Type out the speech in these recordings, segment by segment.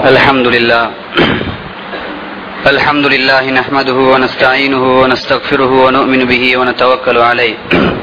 الحمد لله الحمد لله نحمده ونستعينه ونستغفره ونؤمن به ونتوكل عليه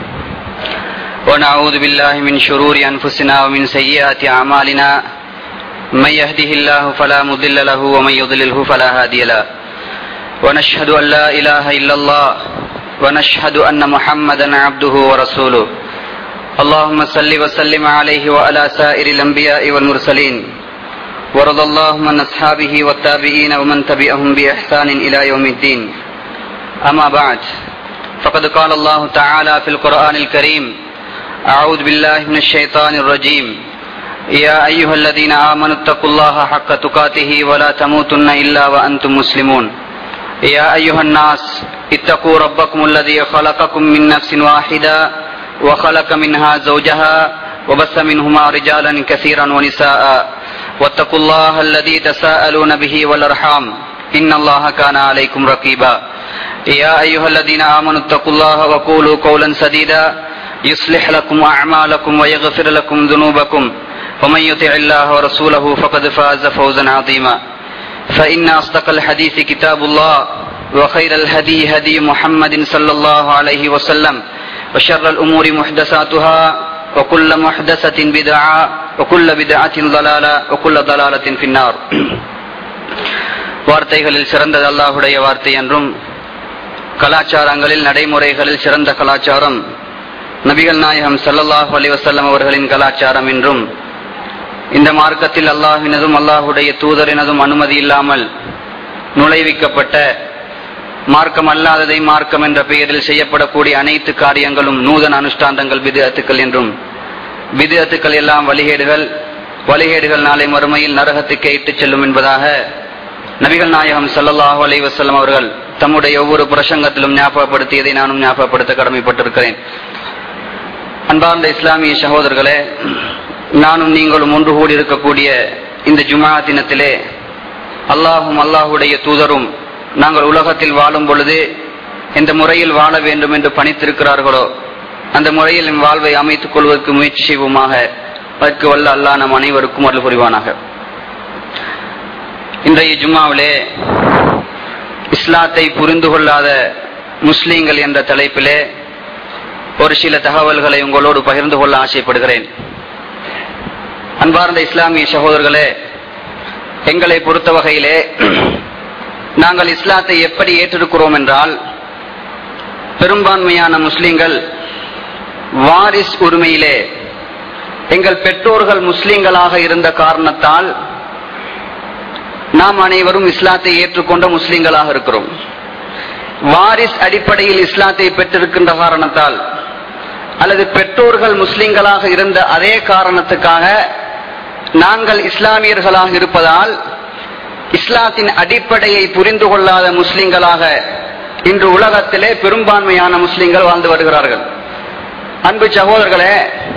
ونعوذ بالله من شرور أنفسنا ومن سيئات أعمالنا من يهده الله فلا مضل له ومن يضلله فلا هادي له ونشهد أن لا إله إلا الله ونشهد أن محمدا عبده ورسوله اللهم صل وسلم عليه وعلى سائر الأنبياء والمرسلين ورضى اللهم عن أصحابه والتابعين ومن تبعهم بإحسان إلى يوم الدين أما بعد فقد قال الله تعالى في القرآن الكريم أعوذ بالله من الشيطان الرجيم يا أيها الذين آمنوا اتقوا الله حق تقاته ولا تموتن إلا وأنتم مسلمون يا أيها الناس اتقوا ربكم الذي خلقكم من نفس واحدة وخلق منها زوجها وبث منهما رجالا كثيرا ونساء واتقوا الله الذي تساءلون به والأرحام إن الله كان عليكم رقيبا يا أيها الذين آمنوا اتقوا الله وقولوا قولا سديدا يصلح لكم أعمالكم ويغفر لكم ذنوبكم ومن يطع الله ورسوله فقد فاز فوزا عظيما فإن أصدق الحديث كتاب الله وخير الهدي هدي محمد صلى الله عليه وسلم وشر الأمور محدثاتها وكل محدثة بدعة وكل بدعة ضلالة وكل ضلالة في النار வார்த்தைகளில் சிறந்தது அல்லாஹுடைய வார்த்தை என்றும் கலாச்சாரங்களில் நடைமுறைகளில் சிறந்த கலாச்சாரம் நபிகள் நாயகம் சல்லல்லாஹு அலி வசல்லம் அவர்களின் கலாச்சாரம் என்றும் இந்த மார்க்கத்தில் அல்லாஹினதும் அல்லாஹுடைய தூதரினதும் அனுமதி இல்லாமல் நுழைவிக்கப்பட்ட மார்க்கம் அல்லாததை மார்க்கம் என்ற பெயரில் செய்யப்படக்கூடிய அனைத்து காரியங்களும் நூதன அனுஷ்டாந்தங்கள் விதத்துக்கள் என்றும் விதத்துக்கள் எல்லாம் வழிகேடுகள் வழிகேடுகள் நாளை மறுமையில் நரகத்துக்கே இட்டுச் செல்லும் என்பதாக நபிகள் நாயகம் சல்லல்லாஹு அலை வசல்லம் அவர்கள் தம்முடைய ஒவ்வொரு பிரசங்கத்திலும் ஞாபகப்படுத்தியதை நானும் ஞாபகப்படுத்த கடமைப்பட்டிருக்கிறேன் அன்பார்ந்த இஸ்லாமிய சகோதரர்களே நானும் நீங்களும் ஒன்று கூடி இருக்கக்கூடிய இந்த ஜுமா தினத்திலே அல்லாஹும் அல்லாஹுடைய தூதரும் நாங்கள் உலகத்தில் வாழும் பொழுது எந்த முறையில் வாழ வேண்டும் என்று பணித்திருக்கிறார்களோ அந்த முறையில் என் வாழ்வை அமைத்துக் கொள்வதற்கு முயற்சி செய்வோமாக அதற்கு வல்ல அல்லா நம் அனைவருக்கும் அருள் புரிவானாக இன்றைய ஜும்மாவிலே இஸ்லாத்தை புரிந்து கொள்ளாத முஸ்லீம்கள் என்ற தலைப்பிலே ஒரு சில தகவல்களை உங்களோடு பகிர்ந்து கொள்ள ஆசைப்படுகிறேன் அன்பார்ந்த இஸ்லாமிய சகோதரர்களே எங்களை பொறுத்த வகையிலே நாங்கள் இஸ்லாத்தை எப்படி ஏற்றிருக்கிறோம் என்றால் பெரும்பான்மையான முஸ்லிம்கள் வாரிஸ் உரிமையிலே எங்கள் பெற்றோர்கள் முஸ்லிம்களாக இருந்த காரணத்தால் நாம் அனைவரும் இஸ்லாத்தை ஏற்றுக்கொண்ட முஸ்லிம்களாக இருக்கிறோம் வாரிஸ் அடிப்படையில் இஸ்லாத்தை பெற்றிருக்கின்ற காரணத்தால் அல்லது பெற்றோர்கள் முஸ்லிம்களாக இருந்த அதே காரணத்துக்காக நாங்கள் இஸ்லாமியர்களாக இருப்பதால் இஸ்லாத்தின் அடிப்படையை புரிந்து கொள்ளாத முஸ்லிம்களாக இன்று உலகத்திலே பெரும்பான்மையான முஸ்லிம்கள் வாழ்ந்து வருகிறார்கள் அன்பு சகோதரர்களே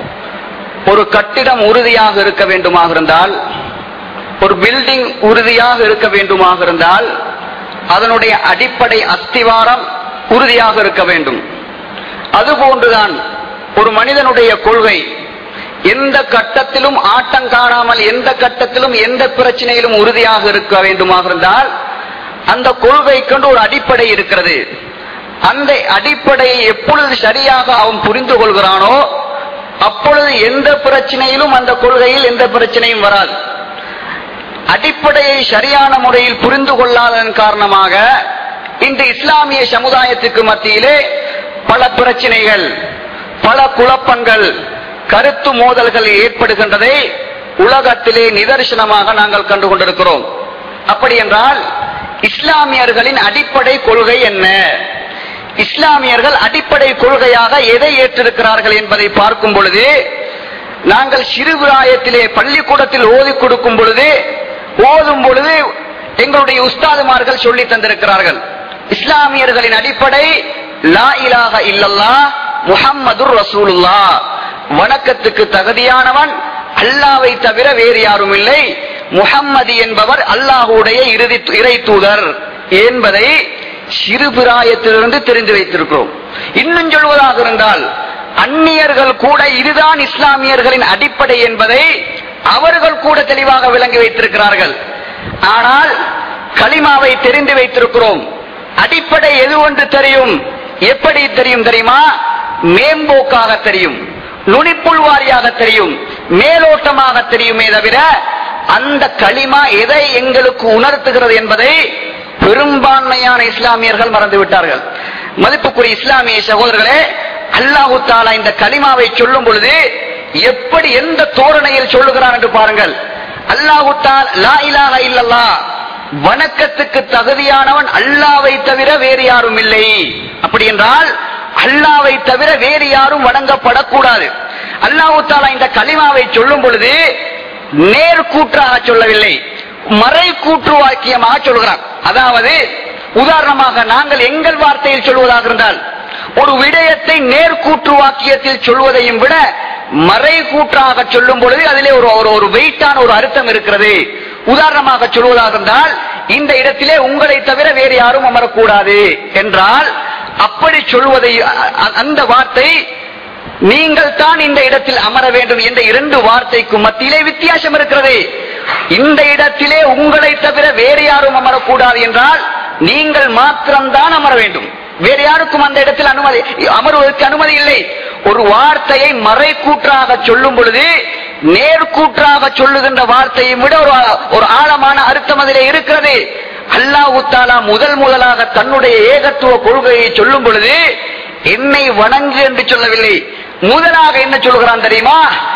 ஒரு கட்டிடம் உறுதியாக இருக்க வேண்டுமாக இருந்தால் ஒரு பில்டிங் உறுதியாக இருக்க வேண்டுமாக இருந்தால் அதனுடைய அடிப்படை அஸ்திவாரம் உறுதியாக இருக்க வேண்டும் அதுபோன்றுதான் ஒரு மனிதனுடைய கொள்கை எந்த கட்டத்திலும் ஆட்டம் காணாமல் எந்த கட்டத்திலும் எந்த பிரச்சனையிலும் உறுதியாக இருக்க வேண்டுமாக இருந்தால் அந்த கொள்கை கொண்டு ஒரு அடிப்படை இருக்கிறது அந்த அடிப்படையை எப்பொழுது சரியாக அவன் புரிந்து கொள்கிறானோ அப்பொழுது எந்த பிரச்சனையிலும் அந்த கொள்கையில் எந்த பிரச்சனையும் வராது அடிப்படையை சரியான முறையில் புரிந்து கொள்ளாததன் காரணமாக இன்று இஸ்லாமிய சமுதாயத்துக்கு மத்தியிலே பல பிரச்சனைகள் பல குழப்பங்கள் கருத்து மோதல்கள் ஏற்படுகின்றதை உலகத்திலே நிதர்சனமாக நாங்கள் கண்டு கொண்டிருக்கிறோம் அப்படி என்றால் இஸ்லாமியர்களின் அடிப்படை கொள்கை என்ன இஸ்லாமியர்கள் அடிப்படை கொள்கையாக எதை ஏற்றிருக்கிறார்கள் என்பதை பார்க்கும் பொழுது நாங்கள் சிறுபிராயத்திலே பள்ளிக்கூடத்தில் ஓதி கொடுக்கும் பொழுது ஓதும் பொழுது எங்களுடைய உஸ்தாதுமார்கள் சொல்லி தந்திருக்கிறார்கள் இஸ்லாமியர்களின் அடிப்படை லா இலாக இல்லல்லா முஹம்மது ரசூலுல்லா வணக்கத்துக்கு தகுதியானவன் அல்லாவை தவிர வேறு யாரும் இல்லை முஹம்மதி என்பவர் அல்லாஹுடைய இறுதி இறை தூதர் என்பதை சிறுபிராயத்திலிருந்து தெரிந்து வைத்திருக்கிறோம் இன்னும் சொல்வதாக இருந்தால் அந்நியர்கள் கூட இதுதான் இஸ்லாமியர்களின் அடிப்படை என்பதை அவர்கள் கூட தெளிவாக விளங்கி வைத்திருக்கிறார்கள் ஆனால் களிமாவை தெரிந்து வைத்திருக்கிறோம் அடிப்படை எது ஒன்று தெரியும் எப்படி தெரியும் தெரியுமா மேம்போக்காக தெரியும் நுனிப்புள் வாரியாக தெரியும் மேலோட்டமாக தெரியுமே தவிர அந்த களிமா எதை எங்களுக்கு உணர்த்துகிறது என்பதை பெரும்பான்மையான இஸ்லாமியர்கள் மறந்து விட்டார்கள் மதிப்புக்குரிய இஸ்லாமிய சகோதரர்களே அல்லாஹு தாலா இந்த களிமாவை சொல்லும் பொழுது எப்படி எந்த தோரணையில் சொல்லுகிறான் என்று பாருங்கள் அல்லாஹு தால் லா இலாஹ இல்லல்லாஹ் வணக்கத்துக்கு தகுதியானவன் அல்லாவை தவிர வேறு யாரும் இல்லை அப்படி என்றால் அல்லாவை தவிர வேறு யாரும் வணங்கப்படக்கூடாது அல்லாஹு தாலா இந்த கலிமாவை சொல்லும் பொழுது நேர்கூற்றாக சொல்லவில்லை மறை கூற்று வாக்கியமாக சொல்கிறான் அதாவது உதாரணமாக நாங்கள் எங்கள் வார்த்தையில் சொல்வதாக இருந்தால் ஒரு விடயத்தை நேர்கூற்று வாக்கியத்தில் சொல்வதையும் விட மறை கூற்றாக சொல்லும் பொழுது அதிலே ஒரு ஒரு ஒரு வெயிட்டான ஒரு அர்த்தம் இருக்கிறது உதாரணமாக சொல்வதாக இருந்தால் இந்த இடத்திலே உங்களை தவிர வேறு யாரும் அமரக்கூடாது என்றால் அப்படி சொல்வதை அ- அ- அந்த வார்த்தை நீங்கள் தான் இந்த இடத்தில் அமர வேண்டும் என்ற இரண்டு வார்த்தைக்கும் மத்தியிலே வித்தியாசம் இருக்கிறது இந்த இடத்திலே உங்களை தவிர வேறு யாரும் அமரக்கூடாது என்றால் நீங்கள் மாத்திரம்தான் அமர வேண்டும் வேறு யாருக்கும் அந்த இடத்தில் அனுமதி அமருவதற்கு அனுமதி இல்லை ஒரு வார்த்தையை மறைக்கூற்றாக சொல்லும் பொழுது நேர்கூற்றாக சொல்லுகின்ற வார்த்தையை விட ஒரு ஒரு ஆழமான அர்த்தம் அதிலே இருக்கிறது அல்லாஹு தாலா முதல் முதலாக தன்னுடைய ஏகத்துவ கொள்கையை சொல்லும் பொழுது என்னை வணங்கு என்று சொல்லவில்லை முதலாக என்ன சொல்கிறான் தெரியுமா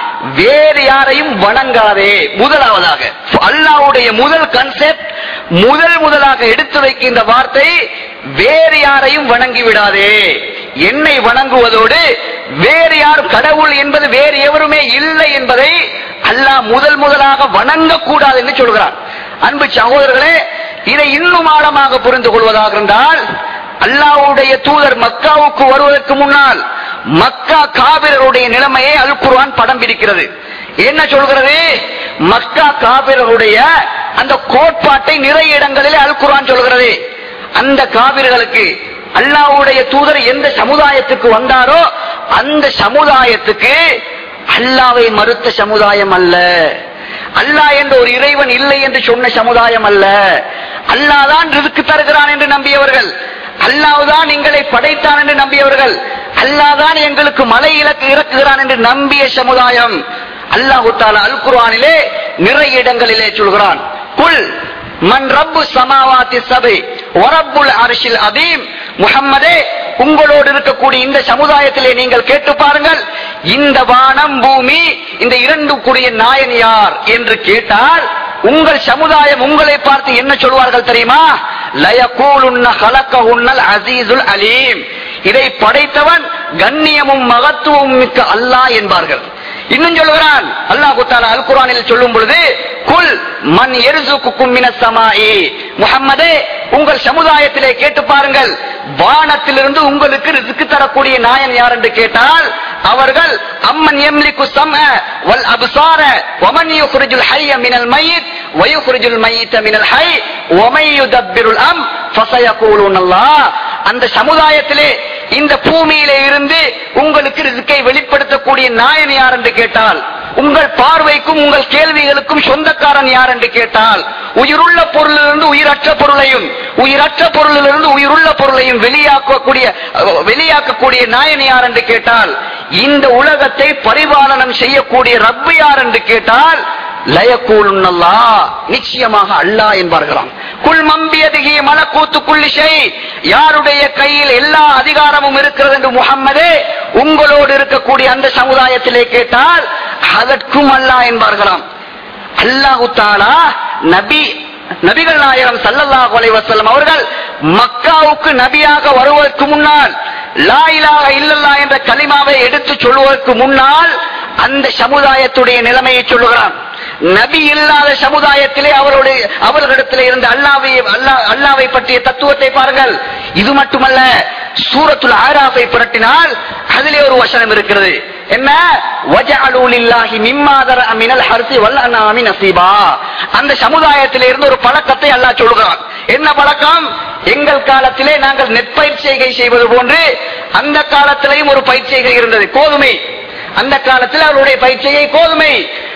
வேறு யாரையும் வணங்காதே முதலாவதாக அல்லாஹ்வுடைய முதல் கன்செப்ட் முதல் முதலாக எடுத்து வைக்கின்ற வார்த்தை வேறு யாரையும் வணங்கி விடாதே என்னை வணங்குவதோடு வேறு யாரும் கடவுள் என்பது வேறு எவருமே இல்லை என்பதை அல்லாஹ் முதல் முதலாக வணங்கக்கூடாது என்று சொல்கிறான் அன்பு சகோதரர்களே இதை இன்னும் ஆழமாக புரிந்து கொள்வதாக இருந்தால் அல்லாஹ்வுடைய தூதர் மக்காவுக்கு வருவதற்கு முன்னால் மக்கா காபிரருடைய நிலைமையை அல் குர்ஆன் படம் பிடிக்கிறது என்ன சொல்கிறது மக்கா காபிரருடைய அந்த கோட்பாட்டை நிறைய இடங்களிலே அல் குர்ஆன் சொல்கிறது அந்த காபிர்களுக்கு அல்லாஹ்வுடைய தூதர் எந்த சமுதாயத்துக்கு வந்தாரோ அந்த சமுதாயத்துக்கு அல்லாவை மறுத்த சமுதாயம் அல்ல அல்லாஹ் என்ற ஒரு இறைவன் இல்லை என்று சொன்ன சமுதாயம் அல்ல அல்லாஹ் தான் ரிஸ்க் தருகிறான் என்று நம்பியவர்கள் அல்லாஹ் தான் எங்களை படைத்தான் என்று நம்பியவர்கள் அல்லாஹ் தான் எங்களுக்கு மலை இலக்கு இறக்குகிறான் என்று நம்பிய சமுதாயம் அல்லாஹு தாலா அல் குர்ஆனிலே நிறைய இடங்களிலே சொல்கிறான் குல் மன் ரப்பு சமாவாத்தி சபை வரப்புல் அரிசில் அதீம் முஹம்மதே உங்களோடு இருக்கக்கூடிய இந்த சமுதாயத்திலே நீங்கள் கேட்டு பாருங்கள் இந்த வானம் பூமி இந்த இரண்டு கூடிய நாயன் யார் என்று கேட்டால் உங்கள் சமுதாயம் உங்களை பார்த்து என்ன சொல்வார்கள் தெரியுமா லயகூலுன்ன ஹலக்கஹுன்னல் அசீசுல் அலீம் இதை படைத்தவன் கண்ணியமும் மகத்துவமும் மிக்க அல்லாஹ் என்பார்கள் இன்னும் சொல்கிறான் அல்லாஹ் தாலா அல் குர்ஆனில் சொல்லும் பொழுது குல் மன் எருசுக்கும் மினஸ் சமாஇ முஹம்மதே உங்கள் சமுதாயத்திலே கேட்டு பாருங்கள் வானத்திலிருந்து உங்களுக்கு ரிஸ்க் தரக்கூடிய நாயன் யார் என்று கேட்டால் அவர்கள் அம்மன் எம்லிக்கு சம வல் அப்சார வமன் யுக்ரிஜுல் ஹய்ய மினல் மய்யித் வயுக்ரிஜுல் மய்யித்த மினல் ஹை வமை யுதப்பிருல் அம் ஃபசயகூலுன் அல்லாஹ் அந்த சமுதாயத்திலே இந்த பூமியிலே இருந்து உங்களுக்கு ரிஸ்கை வெளிப்படுத்தக்கூடிய நாயன் யார் என்று கேட்டால் உங்கள் பார்வைக்கும் உங்கள் கேள்விகளுக்கும் சொந்தக்காரன் யார் என்று கேட்டால் உயிருள்ள பொருளிலிருந்து உயிரற்ற பொருளையும் உயிரற்ற பொருளிலிருந்து உயிருள்ள பொருளையும் வெளியாக்கக்கூடிய அஹ், வெளியாக்கக்கூடிய நாயன் யார் என்று கேட்டால் இந்த உலகத்தை பரிபாலனம் செய்யக்கூடிய ரப்பு யார் என்று கேட்டால் லயக்கூலுன்னல்லா நிச்சயமாக அல்லாஹ் என்பார்களாம் குல் மம்பியதிகி மலக்கூத்து குல்லிஷை யாருடைய கையில் எல்லா அதிகாரமும் இருக்கிறது என்று முகம்மதே உங்களோடு இருக்கக்கூடிய அந்த சமுதாயத்திலே கேட்டால் அதற்கும் அல்லாஹ் என்பார்களாம் அல்லாஹு தாலா நபி நபிகள் நாயகம் ஸல்லல்லாஹு அலைஹி வஸல்லம் அவர்கள் மக்காவுக்கு நபியாக வருவதற்கு முன்னால் லா இலாஹ இல்லல்லாஹ் என்ற கலிமாவை எடுத்து சொல்வதற்கு முன்னால் அந்த சமுதாயத்துடைய நிலைமையை சொல்லுகிறான் நபி இல்லாத சமுதாயத்திலே அவருடைய அவர்களிடத்திலே இருந்த அல்லாவை அல்லாஹ் அல்லாவை பற்றிய தத்துவத்தை பாருங்கள் இது மட்டுமல்ல சூரத்துல் ஆராஃபை புரட்டினால் அதிலே ஒரு வசனம் இருக்கிறது என்ன வஜஅலு லில்லாஹி மிம்மா தர மினல் ஹர்சி வல் அனாமி நசீபா அந்த சமுதாயத்திலே இருந்து ஒரு பழக்கத்தை அல்லாஹ் சொல்கிறான் என்ன பழக்கம் எங்கள் காலத்திலே நாங்கள் நெற்பயிற்சிகை செய்வது போன்று அந்த காலத்திலேயும் ஒரு பயிற்சிகை இருந்தது கோதுமை அந்த காலத்தில் அவருடைய பயிற்சியை கோதுமை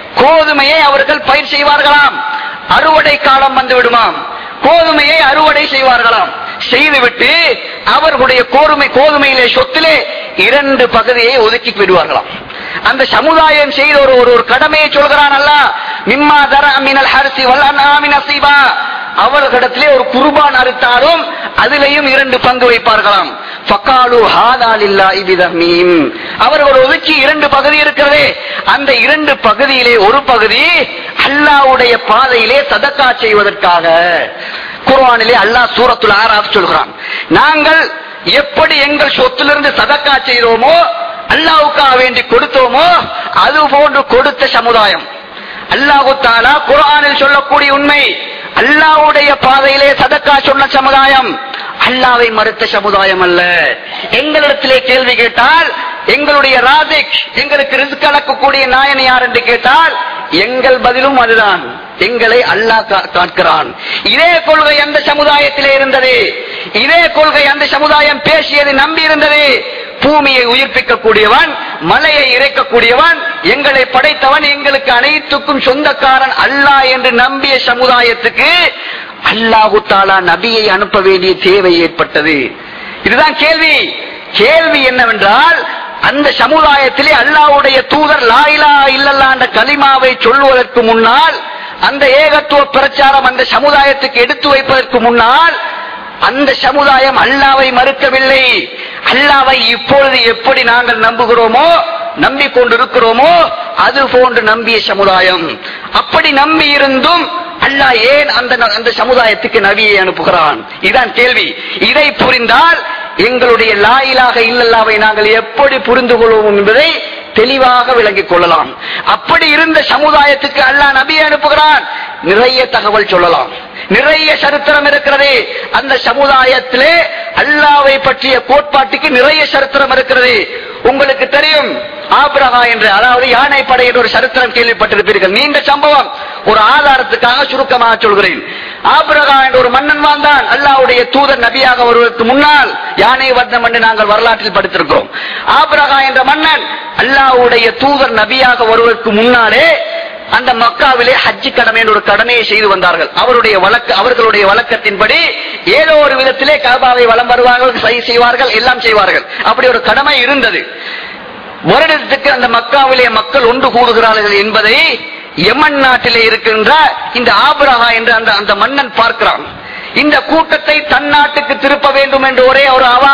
கோதுமையை அவர்கள் பயிர் செய்வார்களாம் அறுவடை காலம் வந்து விடுமாம் கோதுமையை அறுவடை செய்வார்களாம் செய்துவிட்டு அவர்களுடைய கோதுமை கோதுமையிலே சொத்திலே இரண்டு பகுதியை ஒதுக்கி விடுவார்களாம் அந்த சமுதாயம் செய்த ஒரு ஒரு ஒரு கடமையை சொல்கிறான் அல்ல மிம்மா தர மினல் ஹரிசி வல்லநாமின் அசீபா அவர்களிடத்திலே ஒரு குர்பான் அறுத்தாலும் அதிலேயும் இரண்டு பங்கு வைப்பார்களாம் ஃபக்காலு ஹாதாலில்லா இபிதமீம் அவர்கள் ஒதுக்கி இரண்டு பகுதி இருக்கிறதே அந்த இரண்டு பகுதியிலே ஒரு பகுதி அல்லாஹ்வுடைய பாதையிலே சதக்கா செய்வதற்காக குர்ஆனிலே அல்லாஹ் சூரத்துல் ஆராப் சொல்கிறான் நாங்கள் எப்படி எங்கள் சொத்திலிருந்து சதக்கா செய்தோமோ அல்லாஹ்வுக்காக வேண்டி கொடுத்தோமோ அது போன்று கொடுத்த சமுதாயம் அல்லாஹு தாலா குர்ஆனில் சொல்லக்கூடிய உண்மை அல்லாஹ்வுடைய பாதையிலே சதக்கா சொன்ன சமுதாயம் அல்லாவை மறுத்த சமுதாயம் அல்ல எங்களிடத்திலே கேள்வி கேட்டால் எங்களுடைய ராஜிக் எங்களுக்கு ரிஸ்க் அளக்கக்கூடிய நாயன் யார் என்று கேட்டால் எங்கள் பதிலும் அதுதான் எங்களை அல்லாஹ் கா- காக்கிறான் இதே கொள்கை அந்த சமுதாயத்திலே இருந்தது இதே கொள்கை அந்த சமுதாயம் பேசியது நம்பி இருந்தது பூமியை உயிர்ப்பிக்கக்கூடியவன் மலையை இறைக்கக்கூடியவன் எங்களை படைத்தவன் எங்களுக்கு அனைத்துக்கும் சொந்தக்காரன் அல்லாஹ் என்று நம்பிய சமுதாயத்துக்கு அல்லாஹு தாலா நபியை அனுப்ப வேண்டிய தேவை ஏற்பட்டது இதுதான் கேள்வி கேள்வி என்னவென்றால் அந்த சமுதாயத்திலே அல்லாஹ்வுடைய தூதர் லாயிலா இல்லல்லா என்ற கலிமாவை சொல்வதற்கு முன்னால் அந்த ஏகத்துவ பிரச்சாரம் அந்த சமுதாயத்துக்கு எடுத்து வைப்பதற்கு முன்னால் அந்த சமுதாயம் அல்லாவை மறுக்கவில்லை அல்லாவை இப்பொழுது எப்படி நாங்கள் நம்புகிறோமோ நம்பிக்கொண்டிருக்கிறோமோ அது போன்று நம்பிய சமுதாயம் அப்படி நம்பி இருந்தும் அல்லாஹ் ஏன் அந்த அந்த சமுதாயத்துக்கு நபியை அனுப்புகிறான் இதான் கேள்வி இதை புரிந்தால் எங்களுடைய லாயிலாக இல்லல்லாவை நாங்கள் எப்படி புரிந்து கொள்வோம் என்பதை தெளிவாக விளங்கிக் கொள்ளலாம் அப்படி இருந்த சமுதாயத்துக்கு அல்லாஹ் நபியை அனுப்புகிறான் நிறைய தகவல் சொல்லலாம் நிறைய சரித்திரம் இருக்கிறது அந்த சமுதாயத்திலே அல்லாவை பற்றிய கோட்பாட்டுக்கு நிறைய சரித்திரம் இருக்கிறது உங்களுக்கு தெரியும் ஆபிரகா என்று அதாவது யானை படை என்ற ஒரு சரித்திரம் கேள்விப்பட்டிருப்பீர்கள் நீண்ட சம்பவம் ஒரு ஆதாரத்துக்காக சுருக்கமாக சொல்கிறேன் ஆபிரகா என்ற ஒரு மன்னன் வாழ்ந்தான் அல்லாவுடைய தூதர் நபியாக வருவதற்கு முன்னால் யானை வர்ணம் என்று நாங்கள் வரலாற்றில் படித்திருக்கிறோம் ஆபிரகா என்ற மன்னன் அல்லாவுடைய தூதர் நபியாக வருவதற்கு முன்னாலே அந்த மக்காவிலே ஹஜ்ஜி கடமை என்ற ஒரு கடமையை செய்து வந்தார்கள் அவருடைய வழக்கு அவர்களுடைய வழக்கத்தின்படி ஏதோ ஒரு விதத்திலே காபாவை வலம் வருவார்கள் சை- செய்வார்கள் எல்லாம் செய்வார்கள் அப்படி ஒரு கடமை இருந்தது வருடத்துக்கு அந்த மக்காவிலே மக்கள் ஒன்று கூடுகிறார்கள் என்பதை யமன் நாட்டிலே இருக்கின்ற இந்த ஆபிரகா என்ற அந்த அந்த மன்னன் பார்க்கிறான் இந்த கூட்டத்தை தன் நாட்டுக்கு திருப்ப வேண்டும் என்று ஒரே ஒரு அவா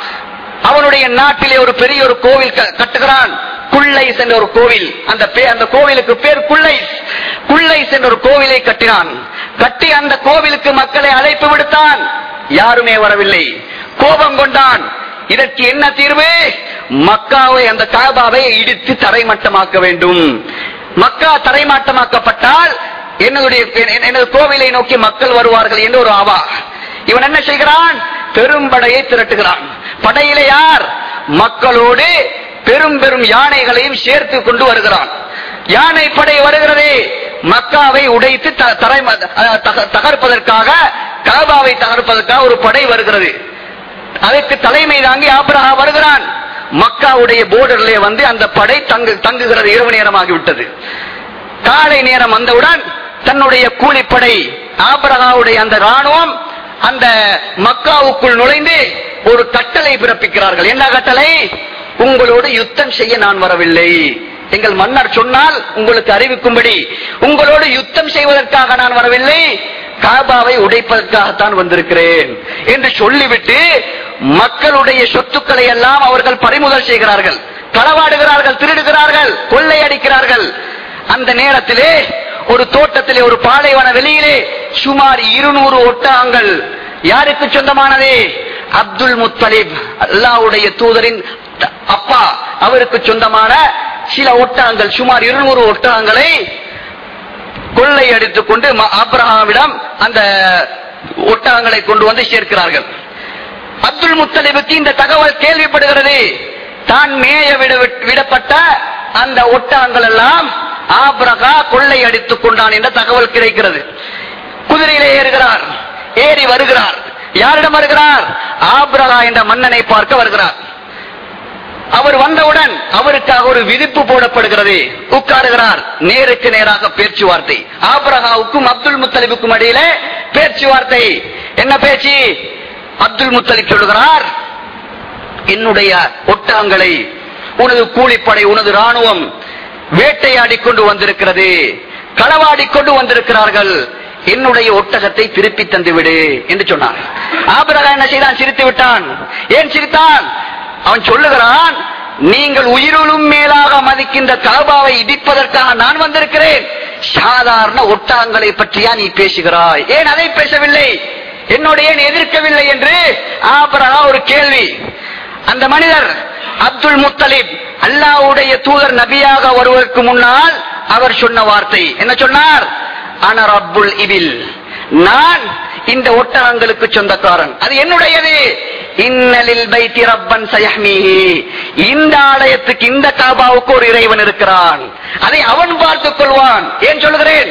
அவனுடைய நாட்டிலே ஒரு பெரிய ஒரு கோவில் க- கட்டுகிறான் குள்ளைஸ் என்ற ஒரு கோவில் அந்த பே- அந்த கோவிலுக்கு பேர் குள்ளைஸ் குள்ளைஸ் என்ற ஒரு கோவிலை கட்டினான் கட்டி அந்த கோவிலுக்கு மக்களை அழைப்பு விடுத்தான் யாருமே வரவில்லை கோபம் கொண்டான் இதற்கு என்ன தீர்வு மக்காவை அந்த காபாவை இடித்து தரைமட்டமாக்க வேண்டும் மக்கா தரைமாட்டமாக்கப்பட்டால் என்னுடைய என்- எனது கோவிலை நோக்கி மக்கள் வருவார்கள் என்று ஒரு ஆவா இவன் என்ன செய்கிறான் பெரும் படையை திரட்டுகிறான் படையிலே யார் மக்களோடு பெரும் பெரும் யானைகளையும் சேர்த்து கொண்டு வருகிறான் யானை படை வருகிறது மக்காவை உடைத்து த- தரை அஹ், தக- தகர்ப்பதற்காக காபாவை தகர்ப்பதற்காக ஒரு படை வருகிறது அதற்கு தலைமை தாங்கி ஆபிரஹா வருகிறான் மக்காவுடைய போர்டர்லே வந்து அந்த படை தங்கு தங்குகிறது இரவு நேரமாகிவிட்டது காலை நேரம் வந்தவுடன் தன்னுடைய கூலிப்படை ஆபிரகாவுடைய அந்த ராணுவம் அந்த மக்காவுக்குள் நுழைந்து ஒரு கட்டளை பிறப்பிக்கிறார்கள் என்ன கட்டளை உங்களோடு யுத்தம் செய்ய நான் வரவில்லை எங்கள் மன்னர் சொன்னால் உங்களுக்கு அறிவிக்கும்படி உங்களோடு யுத்தம் செய்வதற்காக நான் வரவில்லை காபாவை உடைப்பதற்காகத்தான் வந்திருக்கிறேன் என்று சொல்லிவிட்டு மக்களுடைய சொத்துக்களை எல்லாம் அவர்கள் பறிமுதல் செய்கிறார்கள் களவாடுகிறார்கள் திருடுகிறார்கள் கொள்ளையடிக்கிறார்கள் அந்த நேரத்திலே ஒரு தோட்டத்திலே ஒரு பாலைவன வெளியிலே சுமார் இருநூறு ஒட்டகங்கள் யாருக்கு சொந்தமானது அப்துல் முத்தலிப் அல்லாஹ்வுடைய தூதரின் த- அப்பா அவருக்கு சொந்தமான சில ஒட்டகங்கள் சுமார் இருநூறு ஒட்டகங்களை கொள்ளை அடித்துக் கொண்டு ம- ஆபிரகாமிடம் அந்த ஒட்டகங்களை கொண்டு வந்து சேர்க்கிறார்கள் அப்துல் முத்தலிபுக்கு இந்த தகவல் கேள்விப்படுகிறது தான் மேய விட விடப்பட்ட அந்த ஒட்டகங்கள் எல்லாம் ஆபிரகா கொள்ளை அடித்துக் கொண்டான் என்ற தகவல் கிடைக்கிறது குதிரையிலே ஏறுகிறார் ஏறி வருகிறார் யாரிடம் வருகிறார் ஆபிரகா என்ற மன்னனை பார்க்க வருகிறார் அவர் வந்தவுடன் அவருக்காக ஒரு விதிப்பு போடப்படுகிறது உட்காருகிறார் நேருக்கு நேராக பேச்சுவார்த்தை ஆபரகாவுக்கும் அப்துல் முத்தலிபுக்கும் இடையில பேச்சுவார்த்தை என்ன பேச்சு அப்துல் முத்தலிப் சொல்லுகிறார் என்னுடைய ஒட்டகங்களை உனது கூலிப்படை உனது ராணுவம் வேட்டையாடி கொண்டு வந்திருக்கிறது களவாடி கொண்டு வந்திருக்கிறார்கள் என்னுடைய ஒட்டகத்தை திருப்பி தந்து விடு என்று சொன்னான் ஆபிரகா என்ன செய்தான் சிரித்து விட்டான் ஏன் சிரித்தான் அவன் சொல்லுகிறான் நீங்கள் உயிரிலும் மேலாக மதிக்கின்ற காபாவை இடிப்பதற்காக நான் வந்திருக்கிறேன் சாதாரண ஒட்டகங்களை பற்றியா நீ பேசுகிறாய் ஏன் அதை பேசவில்லை என்னோட ஏன் எதிர்க்கவில்லை என்று ஆபரகா ஒரு கேள்வி அந்த மனிதர் அப்துல் முத்தலிப் அல்லாவுடைய தூதர் நபியாக வருவதற்கு முன்னால் அவர் சொன்ன வார்த்தை என்ன சொன்னார் அன ரப்புல் இபில் நான் இந்த ஒட்டகங்களுக்கு சொந்தக்காரன் அது என்னுடையது இன்னலில் பைத்தி ரப்பன் சயஹ்மீஹி இந்த ஆலயத்துக்கு இந்த காபாவுக்கு ஒரு இறைவன் இருக்கிறான் அதை அவன் பார்த்துக் கொள்வான் ஏன் சொல்லுகிறேன்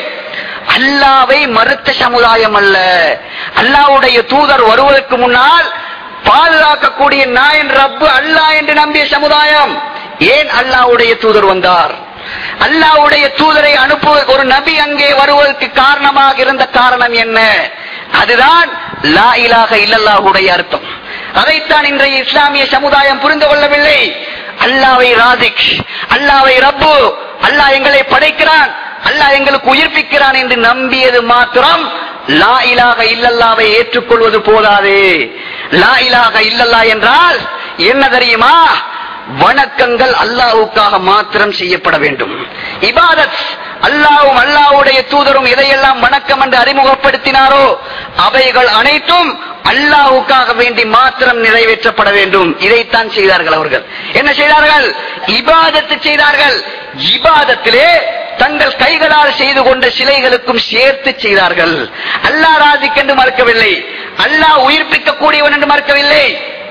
அல்லாவை மறுத்த சமுதாயம் அல்ல அல்லாவுடைய தூதர் வருவதற்கு முன்னால் பாதுகாக்கக்கூடிய நாயன் ரப்பு அல்லாஹ் என்று நம்பிய சமுதாயம் ஏன் அல்லாவுடைய தூதர் வந்தார் அல்லாவுடைய தூதரை அனுப்பு ஒரு நபி அங்கே வருவதற்கு காரணமாக இருந்த காரணம் என்ன அதுதான் லா இலாக இல்லல்லாஹுடைய அர்த்தம் அதைத்தான் இன்றைய இஸ்லாமிய சமுதாயம் புரிந்து கொள்ளவில்லை அல்லாவை ராதிக் அல்லாவை ரப்பு அல்லாஹ் எங்களை படைக்கிறான் அல்லாஹ் எங்களுக்கு உயிர்ப்பிக்கிறான் என்று நம்பியது மாத்திரம் லா இலாக இல்லல்லாவை ஏற்றுக்கொள்வது போதாது லா இலாக இல்லல்லா என்றால் என்ன தெரியுமா வணக்கங்கள் அல்லாஹ்வுக்காக மாத்திரம் செய்யப்பட வேண்டும் இபாதத் அல்லாஹ்வும் அல்லாஹ்வுடைய தூதரும் எதையெல்லாம் வணக்கம் என்று அறிமுகப்படுத்தினாரோ அவைகள் அனைத்தும் அல்லாஹ்வுக்காக வேண்டி மாத்திரம் நிறைவேற்றப்பட வேண்டும் இதைத்தான் செய்தார்கள் அவர்கள் என்ன செய்தார்கள் இபாதத்து செய்தார்கள் இபாதத்திலே தங்கள் கைகளால் செய்து கொண்ட சிலைகளுக்கும் சேர்த்து செய்தார்கள் அல்லாஹ் ராஜிக் என்று மறுக்கவில்லை அல்லாஹ் உயிர்ப்பிக்க கூடியவன் என்று மறுக்கவில்லை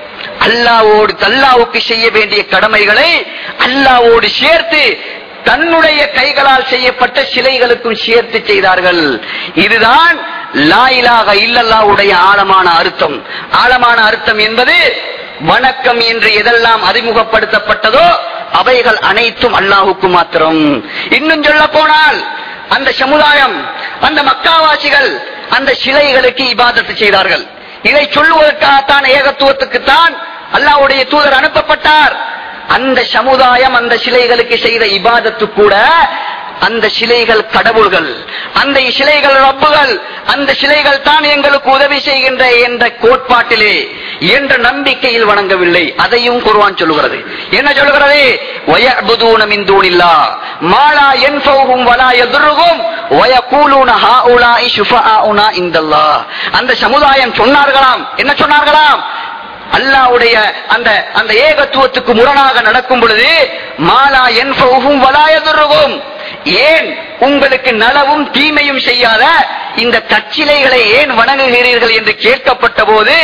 அல்லாவோடு அல்லாவுக்கு செய்ய வேண்டிய கடமைகளை அல்லாவோடு சேர்த்து தன்னுடைய கைகளால் செய்யப்பட்ட சிலைகளுக்கும் சேர்த்து செய்தார்கள் இதுதான் லாயிலாக இல்லல்லாவுடைய ஆழமான அர்த்தம் ஆழமான அர்த்தம் என்பது வணக்கம் என்று எதெல்லாம் அறிமுகப்படுத்தப்பட்டதோ அவைகள் அனைத்தும் அல்லாஹுக்கு மாத்திரம் இன்னும் சொல்ல போனால் அந்த சமுதாயம் அந்த மக்காவாசிகள் அந்த சிலைகளுக்கு இபாதத்து செய்தார்கள் இதை சொல்லுவதற்காகத்தான் ஏகத்துவத்துக்குத்தான் அல்லாஹ்வுடைய தூதர் அனுப்பப்பட்டார் அந்த சமுதாயம் அந்த சிலைகளுக்கு செய்த இபாதத்து கூட அந்த சிலைகள் கடவுள்கள் அந்த சிலைகள் ரப்புகள் அந்த சிலைகள் தான் எங்களுக்கு உதவி செய்கின்ற என்ற கோட்பாட்டிலே என்ற நம்பிக்கையில் வணங்கவில்லை அதையும் குர்ஆன் சொல்லுகிறது என்ன சொல்லுகிறது வயபுதூன மின் தூனில்லா மாலா யன்ஃபௌஹும் வலா யதுர்ருஹும் வயகூலூன ஹாஉலாஇ ஷுஃபஆஉனா இந்தல்லாஹ் அந்த சமுதாயம் சொன்னார்களாம் என்ன சொன்னார்களாம் அல்லாவுடைய அந்த அந்த ஏகத்துவத்துக்கு முரணாக நடக்கும் பொழுது மாலா என்பவும் வலாயதுருகும் ஏன் உங்களுக்கு நலவும் தீமையும் செய்யாத இந்த கச்சிலைகளை ஏன் வணங்குகிறீர்கள் என்று கேட்கப்பட்ட போது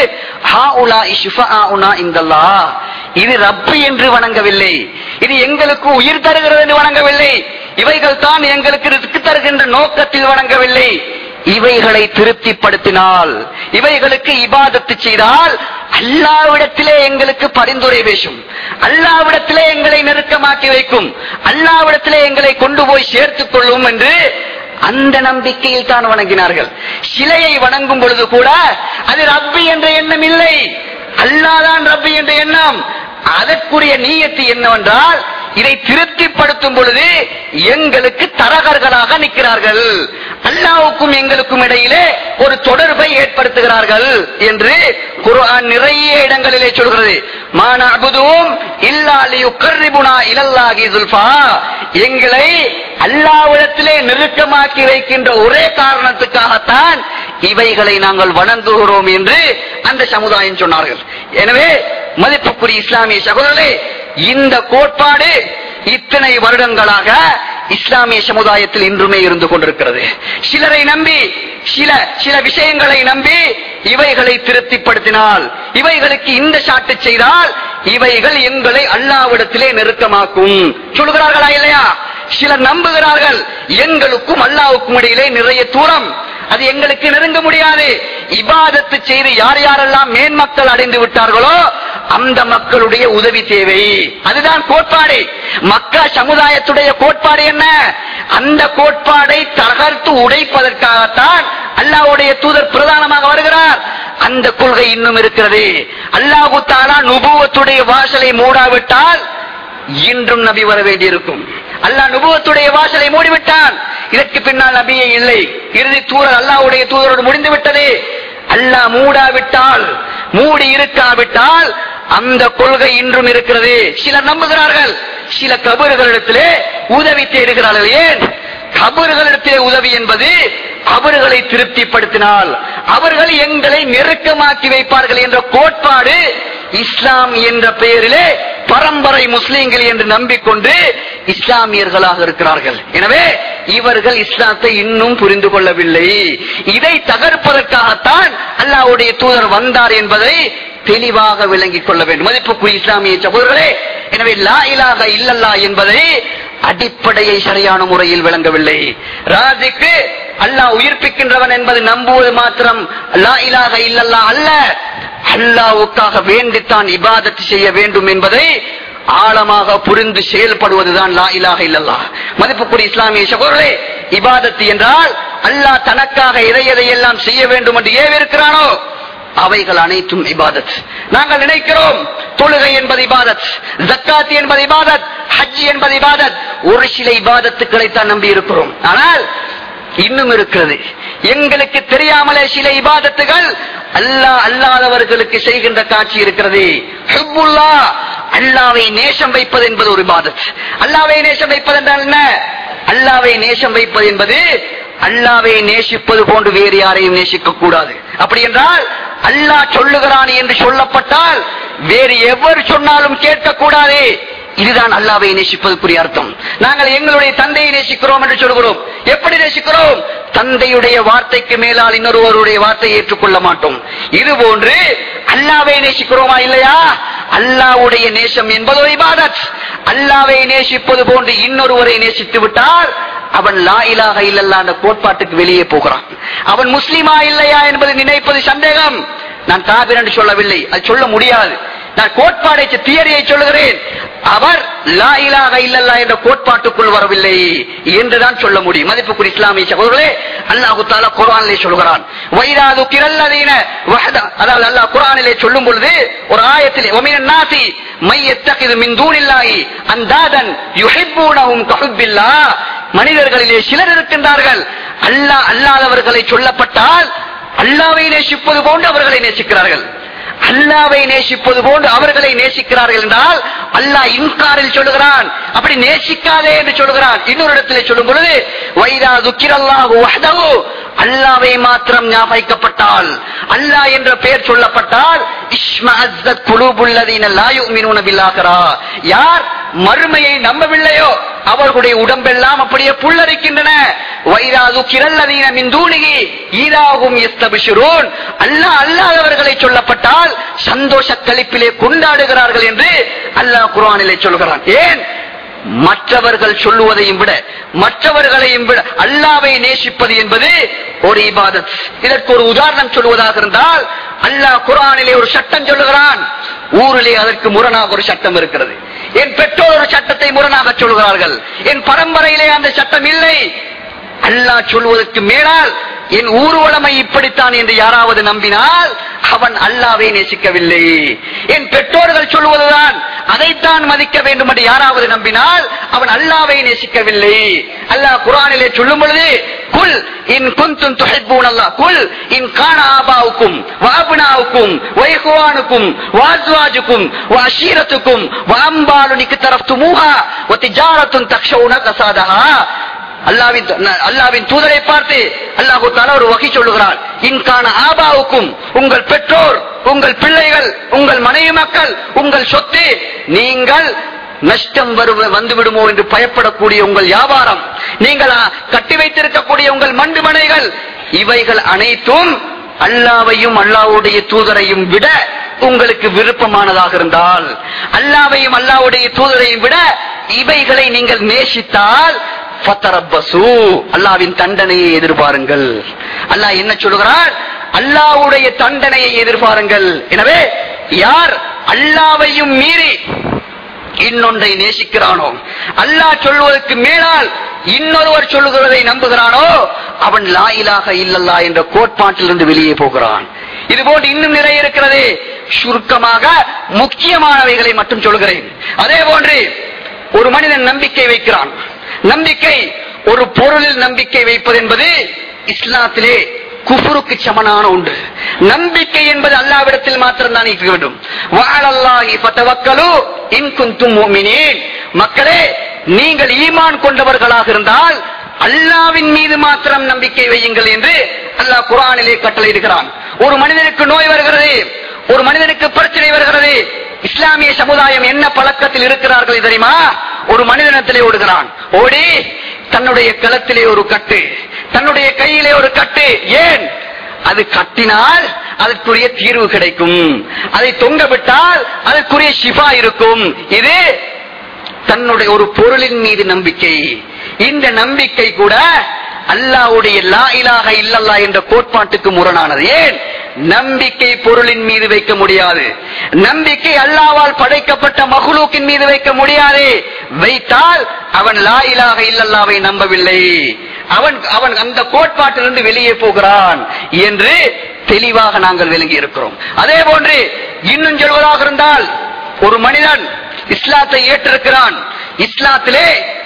இந்தல்லா இது ரப்பு என்று வணங்கவில்லை இது எங்களுக்கு உயிர் தருகிறது என்று வணங்கவில்லை இவைகள் தான் எங்களுக்கு ரிஸ்க் தருகின்ற நோக்கத்தில் வணங்கவில்லை இவைகளை திருப்திப்படுத்தினால் இவைகளுக்கு இபாதத்து செய்தால் அல்லாவிடத்திலே எங்களுக்கு பரிந்துரை பேசும் அல்லாவிடத்திலே எங்களை நெருக்கமாக்கி வைக்கும் அல்லாவிடத்திலே எங்களை கொண்டு போய் சேர்த்துக் கொள்ளும் என்று அந்த நம்பிக்கையில் தான் வணங்கினார்கள் சிலையை வணங்கும் பொழுது கூட அது ரப்பி என்ற எண்ணம் இல்லை அல்லாதான் ரப்பி என்ற எண்ணம் அதற்குரிய நீயத்து என்னவென்றால் இதை திருப்திப்படுத்தும் பொழுது எங்களுக்கு தரகர்களாக நிற்கிறார்கள் அல்லாவுக்கும் எங்களுக்கும் இடையிலே ஒரு தொடர்பை ஏற்படுத்துகிறார்கள் என்று குர்ஆன் நிறைய இடங்களிலே சொல்கிறது மானபுதுவும் இல்லாலியுக்கர்ரிபுனா இலல்லாகி சுல்ஃபா எங்களை அல்லாவிடத்திலே நெருக்கமாக்கி வைக்கின்ற ஒரே காரணத்துக்காகத்தான் இவைகளை நாங்கள் வணங்குகிறோம் என்று அந்த சமுதாயம் சொன்னார்கள் எனவே மதிப்புக்குரிய இஸ்லாமிய சகோதரர்களே இந்த கோட்பாடு இத்தனை வருடங்களாக இஸ்லாமிய சமுதாயத்தில் இன்றுமே இருந்து கொண்டிருக்கிறது சிலரை நம்பி சில சில விஷயங்களை நம்பி இவைகளை திருப்திப்படுத்தினால் இவைகளுக்கு இந்த சாட்டு செய்தால் இவைகள் எங்களை அல்லாவிடத்திலே நெருக்கமாக்கும் சொல்கிறார்களா இல்லையா சிலர் நம்புகிறார்கள் எங்களுக்கும் அல்லாவுக்கும் இடையிலே நிறைய தூரம் அது எங்களுக்கு நெருங்க முடியாது இபாதத்து செய்து யார் யாரெல்லாம் மேன்மக்கள் அடைந்து விட்டார்களோ அந்த மக்களுடைய உதவி தேவை அதுதான் கோட்பாடு மக்கா சமுதாயத்துடைய கோட்பாடு என்ன அந்த கோட்பாடை தகர்த்து உடைப்பதற்காகத்தான் அல்லாஹ்வுடைய தூதர் பிரதானமாக வருகிறார் அந்த கொள்கை இன்னும் இருக்கிறது அல்லாஹு தாலா நுபுவத்துடைய வாசலை மூடாவிட்டால் இன்றும் நபி வர வேண்டியிருக்கும் அல்லாஹ் நுபுவத்துடைய வாசலை மூடிவிட்டான் இதற்கு பின்னால் நபியே இல்லை இறுதி தூதர் அல்லாஹ்வுடைய தூதரோடு முடிந்து விட்டது அல்லாஹ் மூடாவிட்டால் மூடி இருக்காவிட்டால் அந்த கொள்கை இன்றும் இருக்கிறது சிலர் நம்புகிறார்கள் சில கபறுகளிடத்திலே உதவி தேடுகிறார்கள் ஏன் கபறுகளிடத்திலே உதவி என்பது அவர்களை திருப்திப்படுத்தினால் அவர்கள் எங்களை நெருக்கமாக்கி வைப்பார்கள் என்ற கோட்பாடு இஸ்லாம் என்ற பெயரிலே பரம்பரை முஸ்லிம்கள் என்று நம்பிக்கொண்டு இஸ்லாமியர்களாக இருக்கிறார்கள் எனவே இவர்கள் இஸ்லாத்தை இன்னும் புரிந்து கொள்ளவில்லை இதை தகர்ப்பதற்காகத்தான் அல்லாஹ்வுடைய தூதர் வந்தார் என்பதை தெளிவாக விளங்கிக் கொள்ள வேண்டும் மதிப்புக்குரிய இஸ்லாமிய சகோதரர்களே எனவே லா இலாஹ இல்லல்லா என்பதை அடிப்படையை சரியான முறையில் விளங்கவில்லை ராஜிக்கு அல்லாஹ் உயிர்ப்பிக்கின்றவன் என்பது நம்புவது மாத்திரம் லா இலாஹ இல்லல்லா அல்ல அல்லாவுக்காக வேண்டித்தான் இபாதத்து செய்ய வேண்டும் என்பதை ஆழமாக புரிந்து செயல்படுவதுதான் லா இலாஹ இல்லல்லா மதிப்புக்குரிய இஸ்லாமிய சகோதரர்களே இபாதத்து என்றால் அல்லாஹ் தனக்காக எதை எதையெல்லாம் செய்ய வேண்டும் என்று ஏவிருக்கிறானோ அவைகள் அனைத்தும் இபாதத் நாங்கள் நினைக்கிறோம் தொழுகை என்பது இபாதத் ஜக்காத் என்பது இபாதத் ஹஜ் என்பது இபாதத் ஒரு சில இபாதத்துக்களை தான் நம்பி இருக்கிறோம் ஆனால் இன்னும் இருக்கிறது எங்களுக்கு தெரியாமலே சில இபாதத்துகள் அல்லாஹ் அல்லாதவர்களுக்கு செய்கின்ற காட்சி இருக்கிறது ஹுப்புல்லா அல்லாவை நேசம் வைப்பது என்பது ஒரு இபாதத் அல்லாவை நேசம் வைப்பது என்றால் என்ன அல்லாவை நேசம் வைப்பது என்பது அல்லாவை நேசிப்பது போன்று வேறு யாரையும் நேசிக்க கூடாது அப்படி என்றால் அல்லாஹ் சொல்லுகிறான் என்று சொல்லப்பட்டால் வேறு எவர் சொன்னாலும் கேட்கக்கூடாது இதுதான் அல்லாவை நேசிப்பதற்குரிய அர்த்தம் நாங்கள் எங்களுடைய தந்தையை நேசிக்கிறோம் என்று சொல்கிறோம் எப்படி நேசிக்கிறோம் தந்தையுடைய வார்த்தைக்கு மேலால் இன்னொருவருடைய வார்த்தையை ஏற்றுக்கொள்ள மாட்டோம் இது போன்று அல்லாவை நேசிக்கிறோமா இல்லையா அல்லாவுடைய நேசம் என்பது ஒரு இபாதத் அல்லாவை நேசிப்பது போன்று இன்னொருவரை நேசித்து விட்டால் அவன் லா இலாக இல்லல்லா அந்த கோட்பாட்டுக்கு வெளியே போகிறான் அவன் முஸ்லிமா இல்லையா என்பது நினைப்பது சந்தேகம் நான் காபிர் என்று சொல்லவில்லை அது சொல்ல முடியாது நான் கோட்பாடை தியரியை சொல்லுகிறேன் அவர் லா இலாக இல்லல்லா என்ற கோட்பாட்டுக்குள் வரவில்லை என்றுதான் சொல்ல முடியும் மதிப்புக்குரிய இஸ்லாமிய சகோதரர்களே அல்லாஹு தாலா குரானிலே சொல்கிறான் வைராது கிரல்லதீன வஹதா அதாவது அல்லாஹ் குரானிலே சொல்லும் பொழுது ஒரு ஆயத்திலே ஒமின நாசி மை எத்தகிது மின் தூணில்லாஹி அந்தாதன் யுஹிப்பூனஹும் கஹுப்பில்லா மனிதர்களிலே சிலர் இருக்கின்றார்கள் அல்லாஹ் அல்லாதவர்களை சொல்லப்பட்டால் அல்லாவை நேசிப்பது போன்று அவர்களை நேசிக்கிறார்கள் அல்லாவை நேசிப்பது போன்று அவர்களை நேசிக்கிறார்கள் என்றால் அல்லாஹ் இன்காரில் சொல்லுகிறான் அப்படி நேசிக்காதே என்று சொல்லுகிறான் இன்னொரு இடத்திலே சொல்லும் பொழுது வைரா துக்கிரல்லாஹு வஹ்தஹு அல்லாவை மாத்திரம் ஞாபகிக்கப்பட்டால் அல்லாஹ் என்ற பெயர் சொல்லப்பட்டால் இஸ்மஅஸ்ஸத் குலூபுல்லதீன லா யுமினூன பில்லாஹிரா யார் மறுமையை நம்பவில்லையோ அவர்களுடைய உடம்பெல்லாம் அப்படியே புல்லரிக்கின்றன வைராது கிரல்லதீன மிந்தூனிகி ஈராகும் எஸ்தபிஷுரோன் அல்லாஹ் அல்லாதவர்களை சொல்லப்பட்டால் சந்தோஷ கழிப்பிலே கொண்டாடுகிறார்கள் என்று அல்லாஹ் குர்ஆனிலே சொல்கிறான் ஏன் மற்றவர்கள் சொல்லுவதையும் விட மற்றவர்களையும் விட அல்லாவை நேசிப்பது என்பது ஒரு இபாதத் இதற்கு ஒரு உதாரணம் சொல்வதாக இருந்தால் அல்லாஹ் குரானிலே ஒரு சட்டம் சொல்லுகிறான் ஊரிலே அதற்கு முரணாக ஒரு சட்டம் இருக்கிறது என் பெற்றோர் ஒரு சட்டத்தை முரணாக சொல்கிறார்கள் என் பரம்பரையிலே அந்த சட்டம் இல்லை அல்லாஹ் சொல்வதற்கு மேலால் என் ஊர்வலமை இப்படித்தான் என்று யாராவது நம்பினால் அவன் அல்லாவை நேசிக்கவில்லை என் பெற்றோர்கள் சொல்வதுதான் அதைத்தான் மதிக்க வேண்டும் என்று யாராவது நம்பினால் அவன் அல்லாவை நேசிக்கவில்லை அல்லாஹ் குரானிலே சொல்லும் பொழுது குல் இன் குந்தும் துஹிப்பூன் அல்லாஹ் குல் இன் கான ஆபாவுக்கும் வாபுனாவுக்கும் வைகுவானுக்கும் வாஸ்வாஜுக்கும் வாஷீரத்துக்கும் வாம்பாலு நிக்கு தரஃப்து மூஹா வத்திஜாரத்துன் தக்ஷவுன கசாதஹா அல்லாவின் அல்லாவின் தூதரை பார்த்து அல்லாஹு தாலா ஒரு வகை சொல்லுகிறார் இன்கான ஆபாவுக்கும் உங்கள் பெற்றோர் உங்கள் பிள்ளைகள் உங்கள் மனைவி மக்கள் உங்கள் சொத்து நீங்கள் நஷ்டம் வருவ வந்து விடுமோ என்று பயப்படக்கூடிய உங்கள் வியாபாரம் நீங்கள் ஆ, கட்டி வைத்திருக்கக்கூடிய உங்கள் மண்டு மனைகள் இவைகள் அனைத்தும் அல்லாவையும் அல்லாவுடைய தூதரையும் விட உங்களுக்கு விருப்பமானதாக இருந்தால் அல்லாவையும் அல்லாவுடைய தூதரையும் விட இவைகளை நீங்கள் நேசித்தால் ஃபத்தரப்பசு அல்லாவின் தண்டனையை எதிர்பாருங்கள் அல்லாஹ் என்ன சொல்கிறார் அல்லாவுடைய தண்டனையை எதிர்பாருங்கள் எனவே யார் அல்லாவையும் மீறி இன்னொன்றை நேசிக்கிறானோ அல்லாஹ் சொல்வதற்கு மேலால் இன்னொருவர் சொல்லுகிறதை நம்புகிறானோ அவன் லாயிலாக இல்லல்லா என்ற கோட்பாட்டிலிருந்து வெளியே போகிறான் இது போன்று இன்னும் நிறைய இருக்கிறது சுருக்கமாக முக்கியமானவைகளை மட்டும் சொல்கிறேன் அதே போன்று ஒரு மனிதன் நம்பிக்கை வைக்கிறான் நம்பிக்கை ஒரு பொருளில் நம்பிக்கை வைப்பது என்பது இஸ்லாத்திலே குஃபுருக்கு சமனான ஒன்று நம்பிக்கை என்பது அல்லாவிடத்தில் மாத்திரம் தான் இருக்க வேண்டும் வஅலல்லாஹி ஃபதவக்கலு இன் குன்தும் முஃமினீன் மக்களே நீங்கள் ஈமான் கொண்டவர்களாக இருந்தால் அல்லாவின் மீது மாத்திரம் நம்பிக்கை வையுங்கள் என்று அல்லாஹ் குர்ஆனிலே கட்டளையிடுகிறான் ஒரு மனிதனுக்கு நோய் வருகிறது ஒரு மனிதனுக்கு பிரச்சனை வருகிறது இஸ்லாமிய சமுதாயம் என்ன பழக்கத்தில் இருக்கிறார்கள் தெரியுமா ஒரு மனிதனத்திலே ஓடுகிறான் ஓடி தன்னுடைய களத்திலே ஒரு கட்டு தன்னுடைய கையிலே ஒரு கட்டு ஏன் அது கட்டினால் அதற்குரிய தீர்வு கிடைக்கும் அதை தொங்க விட்டால் அதற்குரிய ஷிஃபா இருக்கும் இது தன்னுடைய ஒரு பொருளின் மீது நம்பிக்கை இந்த நம்பிக்கை கூட அல்லாஹ்வுடைய லா இலாஹ இல்லல்லா என்ற கோட்பாட்டுக்கு முரணானது ஏன் நம்பிக்கை பொருளின் மீது வைக்க முடியாது நம்பிக்கை அல்லாவால் படைக்கப்பட்ட மகுலூக்கின் மீது வைக்க முடியாது வைத்தால் அவன் லா இலாஹ இல்லல்லாவை நம்பவில்லை அவன் அவன் அந்த கோட்பாட்டிலிருந்து வெளியே போகிறான் என்று தெளிவாக நாங்கள் விளங்கி இருக்கிறோம் அதே போன்று இன்னும் சொல்வதாக இருந்தால் ஒரு மனிதன் இஸ்லாத்தை ஏற்றிருக்கிறான் இஸ்லாத்திலே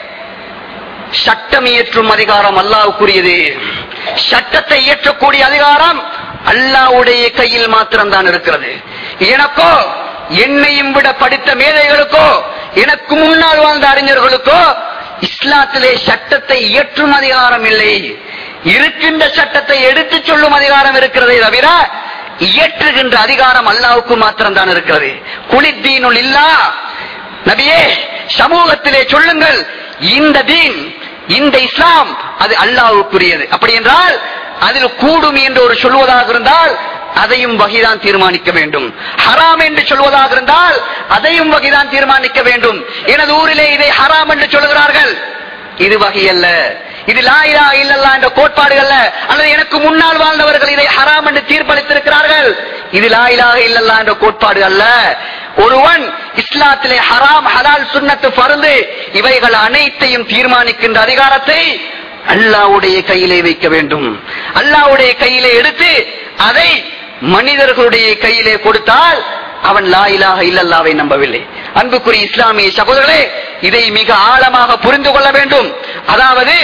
சட்டம் இயற்றும் அதிகாரம் அல்லாவுக்குரியது சட்டத்தை இயற்றக்கூடிய அதிகாரம் அல்லாவுடைய கையில் மாத்திரம்தான் இருக்கிறது எனக்கோ என்னையும் விட படித்த மேதைகளுக்கோ எனக்கு முன்னால் வாழ்ந்த அறிஞர்களுக்கோ இஸ்லாத்திலே சட்டத்தை இயற்றும் அதிகாரம் இல்லை இருக்கின்ற சட்டத்தை எடுத்துச் சொல்லும் அதிகாரம் இருக்கிறதே தவிர இயற்றுகின்ற அதிகாரம் அல்லாவுக்கு மாத்திரம்தான் இருக்கிறது குளித்தீனுள் இல்லா நபியே சமூகத்திலே சொல்லுங்கள் இந்த தீன் இந்த இஸ்லாம் அது அல்லாவுக்குரியது அப்படி என்றால் அதில் கூடும் என்று ஒரு சொல்வதாக இருந்தால் அதையும் வகைதான் தீர்மானிக்க வேண்டும் ஹராம் என்று சொல்வதாக இருந்தால் அதையும் வகைதான் தீர்மானிக்க வேண்டும் எனது ஊரிலே இதை ஹராம் என்று சொல்கிறார்கள் இது வகை அல்ல இது லாயிலா இல்லல்லா என்ற கோட்பாடு அல்ல அல்லது எனக்கு முன்னால் வாழ்ந்தவர்கள் இதை ஹராம் என்று தீர்ப்பளித்திருக்கிறார்கள் இது லாயிலாக இல்லல்லா என்ற கோட்பாடு அல்ல ஒருவன் இஸ்லாத்திலே ஹராம் ஹலால் சுன்னத்து பருந்து இவைகள் அனைத்தையும் தீர்மானிக்கின்ற அதிகாரத்தை அல்லாவுடைய கையிலே வைக்க வேண்டும் அல்லாவுடைய கையிலே எடுத்து அதை மனிதர்களுடைய கையிலே கொடுத்தால் அவன் லா இலாஹ இல்லல்லாவை நம்பவில்லை அன்புக்குரிய இஸ்லாமிய சகோதரர்களே இதை மிக ஆழமாக புரிந்து கொள்ள வேண்டும் அதாவது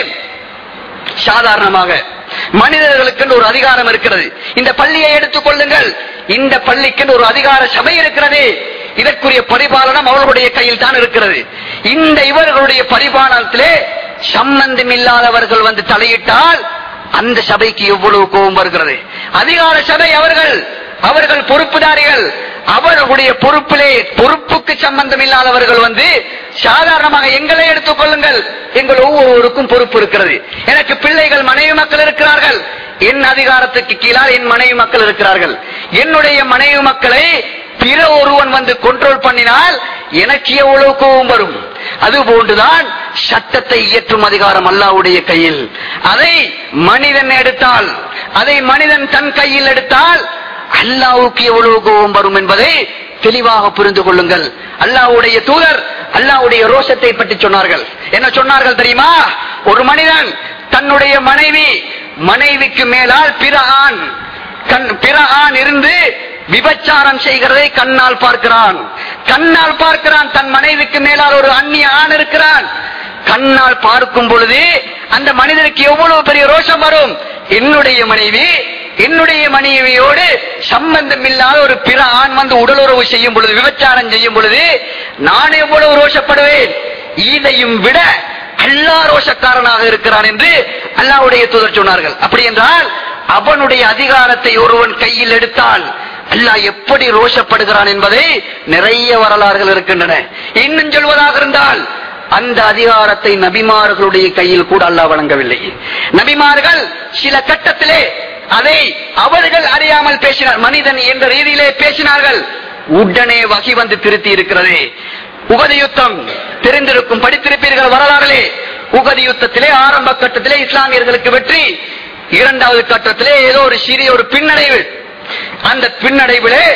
சாதாரணமாக மனிதர்களுக்கு ஒரு அதிகாரம் இருக்கிறது இந்த பள்ளியை எடுத்துக் கொள்ளுங்கள் இந்த பள்ளிக்கு ஒரு அதிகார சபை இருக்கிறது இதற்குரிய பரிபாலனம் அவர்களுடைய கையில் தான் இருக்கிறது இந்த இவர்களுடைய பரிபாலனத்திலே சம்பந்தம் இல்லாதவர்கள் வந்து தலையிட்டால் அந்த சபைக்கு எவ்வளவு கோபம் வருகிறது அதிகார சபை அவர்கள் அவர்கள் பொறுப்புதாரிகள் அவர்களுடைய பொறுப்பிலே பொறுப்புக்கு சம்பந்தம் இல்லாதவர்கள் வந்து சாதாரணமாக எங்களை எடுத்துக் கொள்ளுங்கள் எங்கள் ஒவ்வொருவருக்கும் பொறுப்பு இருக்கிறது எனக்கு பிள்ளைகள் மனைவி மக்கள் இருக்கிறார்கள் என் அதிகாரத்துக்கு கீழால் என் மனைவி மக்கள் இருக்கிறார்கள் என்னுடைய மனைவி மக்களை பிற ஒருவன் வந்து கண்ட்ரோல் பண்ணினால் எனக்கு எவ்வளவு கோபம் வரும் அதுபோன்றுதான் சட்டத்தை இயற்றும் அதிகாரம் அல்லாவுடைய கையில் அதை மனிதன் எடுத்தால் அதை மனிதன் தன் கையில் எடுத்தால் அல்லாவுக்கு எவ்வளவு கோபம் வரும் என்பதை தெளிவாக புரிந்து கொள்ளுங்கள் அல்லாவுடைய தூதர் அல்லாவுடைய ரோஷத்தை பற்றி சொன்னார்கள் என்ன சொன்னார்கள் தெரியுமா ஒரு மனிதன் தன்னுடைய மனைவி மனைவிக்கு மேலால் பிற ஆண் கண் பிற ஆண் இருந்து விபச்சாரம் செய்கிறதை கண்ணால் பார்க்கிறான் கண்ணால் பார்க்கிறான் தன் மனைவிக்கு மேலால் ஒரு அந்நிய ஆண் இருக்கிறான் கண்ணால் பார்க்கும் பொழுது அந்த மனிதனுக்கு எவ்வளவு பெரிய ரோஷம் வரும் என்னுடைய மனைவி என்னுடைய மனைவியோடு சம்பந்தம் இல்லாத ஒரு பிற ஆண் வந்து உடலுறவு செய்யும் பொழுது விபச்சாரம் செய்யும் பொழுது நான் எவ்வளவு ரோஷப்படுவேன் இதையும் விட அல்லா ரோஷக்காரனாக இருக்கிறான் என்று அல்லாவுடைய தூதர் சொன்னார்கள் அப்படி என்றால் அவனுடைய அதிகாரத்தை ஒருவன் கையில் எடுத்தால் அல்லாஹ் எப்படி ரோஷப்படுகிறான் என்பதை நிறைய வரலாறுகள் இருக்கின்றன இன்னும் சொல்வதாக இருந்தால் அந்த அதிகாரத்தை நபிமார்களுடைய கையில் கூட அல்லாஹ் வழங்கவில்லை நபிமார்கள் சில கட்டத்திலே அதை அவர்கள் அறியாமல் பேசினார் மனிதன் என்ற ரீதியிலே பேசினார்கள் உடனே வகி வந்து திருத்தி இருக்கிறது உகதி யுத்தம் தெரிந்திருக்கும் படித்திருப்பீர்கள் வரலாறுலே உகதி யுத்தத்திலே ஆரம்ப கட்டத்திலே இஸ்லாமியர்களுக்கு வெற்றி இரண்டாவது கட்டத்திலே ஏதோ ஒரு சிறிய ஒரு பின்னடைவு அந்த பின்னடைவிலே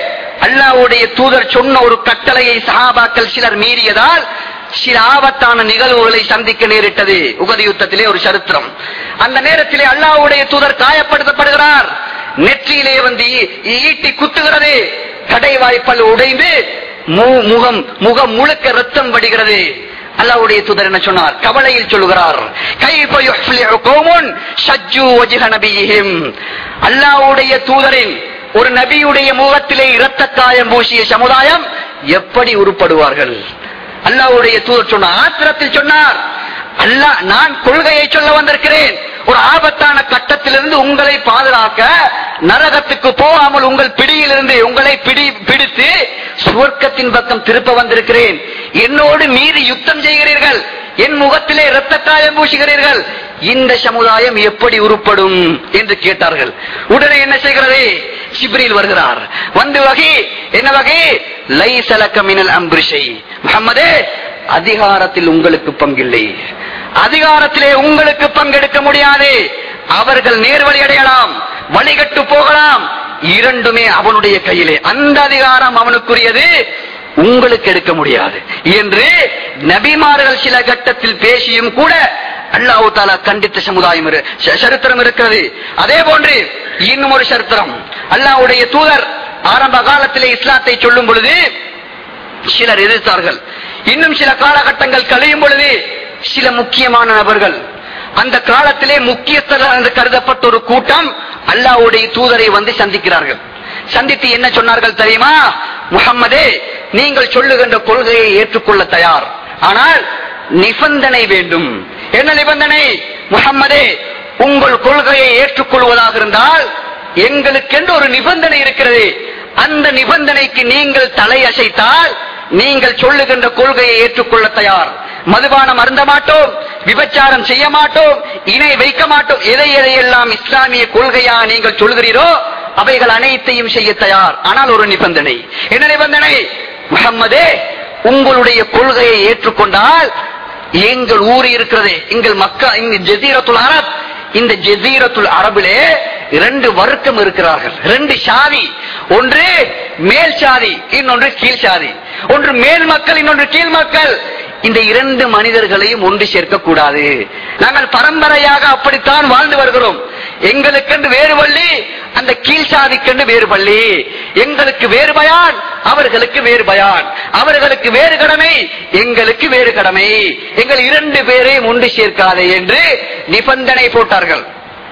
அல்லாஹ்வுடைய தூதர் சொன்ன ஒரு கட்டளையை சஹாபாக்கள் சிலர் மீறியதால் சில ஆபத்தான நிகழ்வுகளை சந்திக்க நேரிட்டது உகதி யுத்தத்திலே ஒரு சரித்திரம் அந்த நேரத்திலே அல்லாஹ்வுடைய தூதர் காயப்படுத்தப்படுகிறார் நெற்றியிலே வந்து ஈ- ஈட்டி குத்துகிறது கடை வாய்ப்பல் உடைந்து மு- முகம் முகம் முழுக்க ரத்தம் வடிகிறது அல்லாஹ்வுடைய தூதர் என்ன சொன்னார் கவலையில் சொல்லுகிறார் கைஃப யுஃப்லிஹு கௌமுன் ஷஜ்ஜு வஜ்ஹ நபியிஹிம் அல்லாஹ்வுடைய தூதரின் ஒரு நபியுடைய முகத்திலே இரத்த காயம் பூசிய சமுதாயம் எப்படி உருப்படுவார்கள் அல்லாஹ்வுடைய தூதர் சொன்னார் ஆத்திரத்தில் சொன்னார் அல்லாஹ் நான் கொள்கையை சொல்ல வந்திருக்கிறேன் ஒரு ஆபத்தான கட்டத்திலிருந்து உங்களை பாதுகாக்க நரகத்துக்கு போகாமல் உங்கள் பிடியிலிருந்து உங்களை பிடி பிடித்து சுவர்க்கத்தின் பக்கம் திருப்ப வந்திருக்கிறேன் என்னோடு மீறி யுத்தம் செய்கிறீர்கள் என் முகத்திலே இரத்த காயம் பூசுகிறீர்கள் இந்த சமுதாயம் எப்படி உருப்படும் என்று கேட்டார்கள் உடனே என்ன செய்கிறது சிப்ரில் வருகிறார் வந்து வகை என்ன வகை லைசலக்க மினல் அம்பிரிஷை முகம்மதே அதிகாரத்தில் உங்களுக்கு பங்கில்லை அதிகாரத்திலே உங்களுக்கு பங்கெடுக்க முடியாது அவர்கள் நேர்வழி அடையலாம் வழிகட்டு போகலாம் இரண்டுமே அவனுடைய கையிலே அந்த அதிகாரம் அவனுக்குரியது உங்களுக்கு எடுக்க முடியாது என்று நபிமார்கள் சில கட்டத்தில் பேசியும் கூட அல்லாஹு தாலா கண்டித்த சமுதாயம் இரு- ச- சரித்திரம் இருக்கிறது அதே போன்று இன்னும் ஒரு சரித்திரம் அல்லாஹ்வுடைய தூதர் ஆரம்ப காலத்திலே இஸ்லாத்தை சொல்லும் பொழுது சிலர் எதிர்த்தார்கள் இன்னும் சில காலகட்டங்கள் கழியும் பொழுது சில முக்கியமான நபர்கள் அந்த காலத்திலே முக்கியஸ்தர்கள் என்று கருதப்பட்ட ஒரு கூட்டம் அல்லாஹ்வுடைய தூதரை வந்து சந்திக்கிறார்கள் சந்தித்து என்ன சொன்னார்கள் தெரியுமா முகம்மதே நீங்கள் சொல்லுகின்ற கொள்கையை ஏற்றுக்கொள்ள தயார் ஆனால் நிபந்தனை வேண்டும் என்ன நிபந்தனை முகம்மதே உங்கள் கொள்கையை ஏற்றுக்கொள்வதாக இருந்தால் எங்களுக்கென்று ஒரு நிபந்தனை இருக்கிறது அந்த நிபந்தனைக்கு நீங்கள் தலையசைத்தால் நீங்கள் சொல்லுகின்ற கொள்கையை ஏற்றுக்கொள்ள தயார் மதுபானம் அருந்த மாட்டோம் விபச்சாரம் செய்ய மாட்டோம் இணை வைக்க மாட்டோம் எதை எதையெல்லாம் இஸ்லாமிய கொள்கையா நீங்கள் சொல்கிறீரோ அவைகள் அனைத்தையும் செய்ய தயார் ஆனால் ஒரு நிபந்தனை என்ன நிபந்தனை முகம்மதே உங்களுடைய கொள்கையை ஏற்றுக்கொண்டால் எங்கள் ஊர் இருக்கிறதே எங்கள் மக்கா இந்த ஜெசீரத்துல் அரப் இந்த ஜெசீரத்துல் அரபிலே இரண்டு வர்க்கம் இருக்கிறார்கள் ரெண்டு சாதி ஒன்று மேல் சாதி இன்னொன்று கீழ் சாதி ஒன்று மேல் மக்கள் இன்னொன்று கீழ் மக்கள் இந்த இரண்டு மனிதர்களையும் ஒன்று சேர்க்க கூடாது நாங்கள் பரம்பரையாக அப்படித்தான் வாழ்ந்து வருகிறோம் எங்களுக்கென்று வேறு பள்ளி அந்த கீழ் சாதிக்கென்று வேறு பள்ளி எங்களுக்கு வேறு பயான் அவர்களுக்கு வேறு பயான் அவர்களுக்கு வேறு கடமை எங்களுக்கு வேறு கடமை எங்கள் இரண்டு பேரையும் ஒன்று சேர்க்காதே என்று நிபந்தனை போட்டார்கள்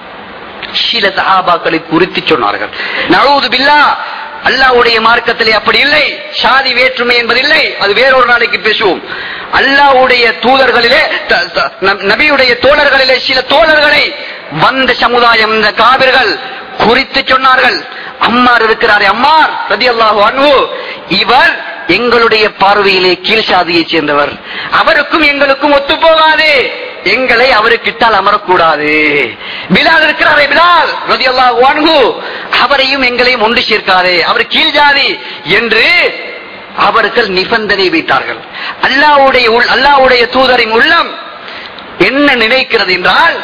சில சஹாபாக்களை குறித்து சொன்னார்கள் நழுவது பில்லா அல்லாஹ்வுடைய மார்க்கத்திலே அப்படி இல்லை சாதி வேற்றுமை என்பது இல்லை அது வேறொரு நாளைக்கு பேசுவோம் அல்லாஹ்வுடைய தூதர்களிலே த- த- நபி- நபியுடைய தோழர்களிலே சில தோழர்களை வந்த சமுதாயம் இந்த காவிர்கள் குறித்து சொன்னார்கள் அம்மார் இருக்கிறாரே அம்மார் ரதியல்லாஹு அன்ஹு இவர் எங்களுடைய பார்வையிலே கீழ் சாதியைச் சேர்ந்தவர் அவருக்கும் எங்களுக்கும் ஒத்து போகாது எங்களை அவருக்கிட்டால் அமரக்கூடாது பிலால் இருக்கிறாரே பிலால் ரதியல்லாஹு அன்ஹு அவரையும் எங்களையும் ஒன்று சேர்க்காதே அவர் கீழ் ஜாதி என்று அவர்கள் நிபந்தனை வைத்தார்கள் அல்லாஹ்வுடைய உள் அல்லாஹ்வுடைய தூதரின் உள்ளம் என்ன நினைக்கிறது என்றால்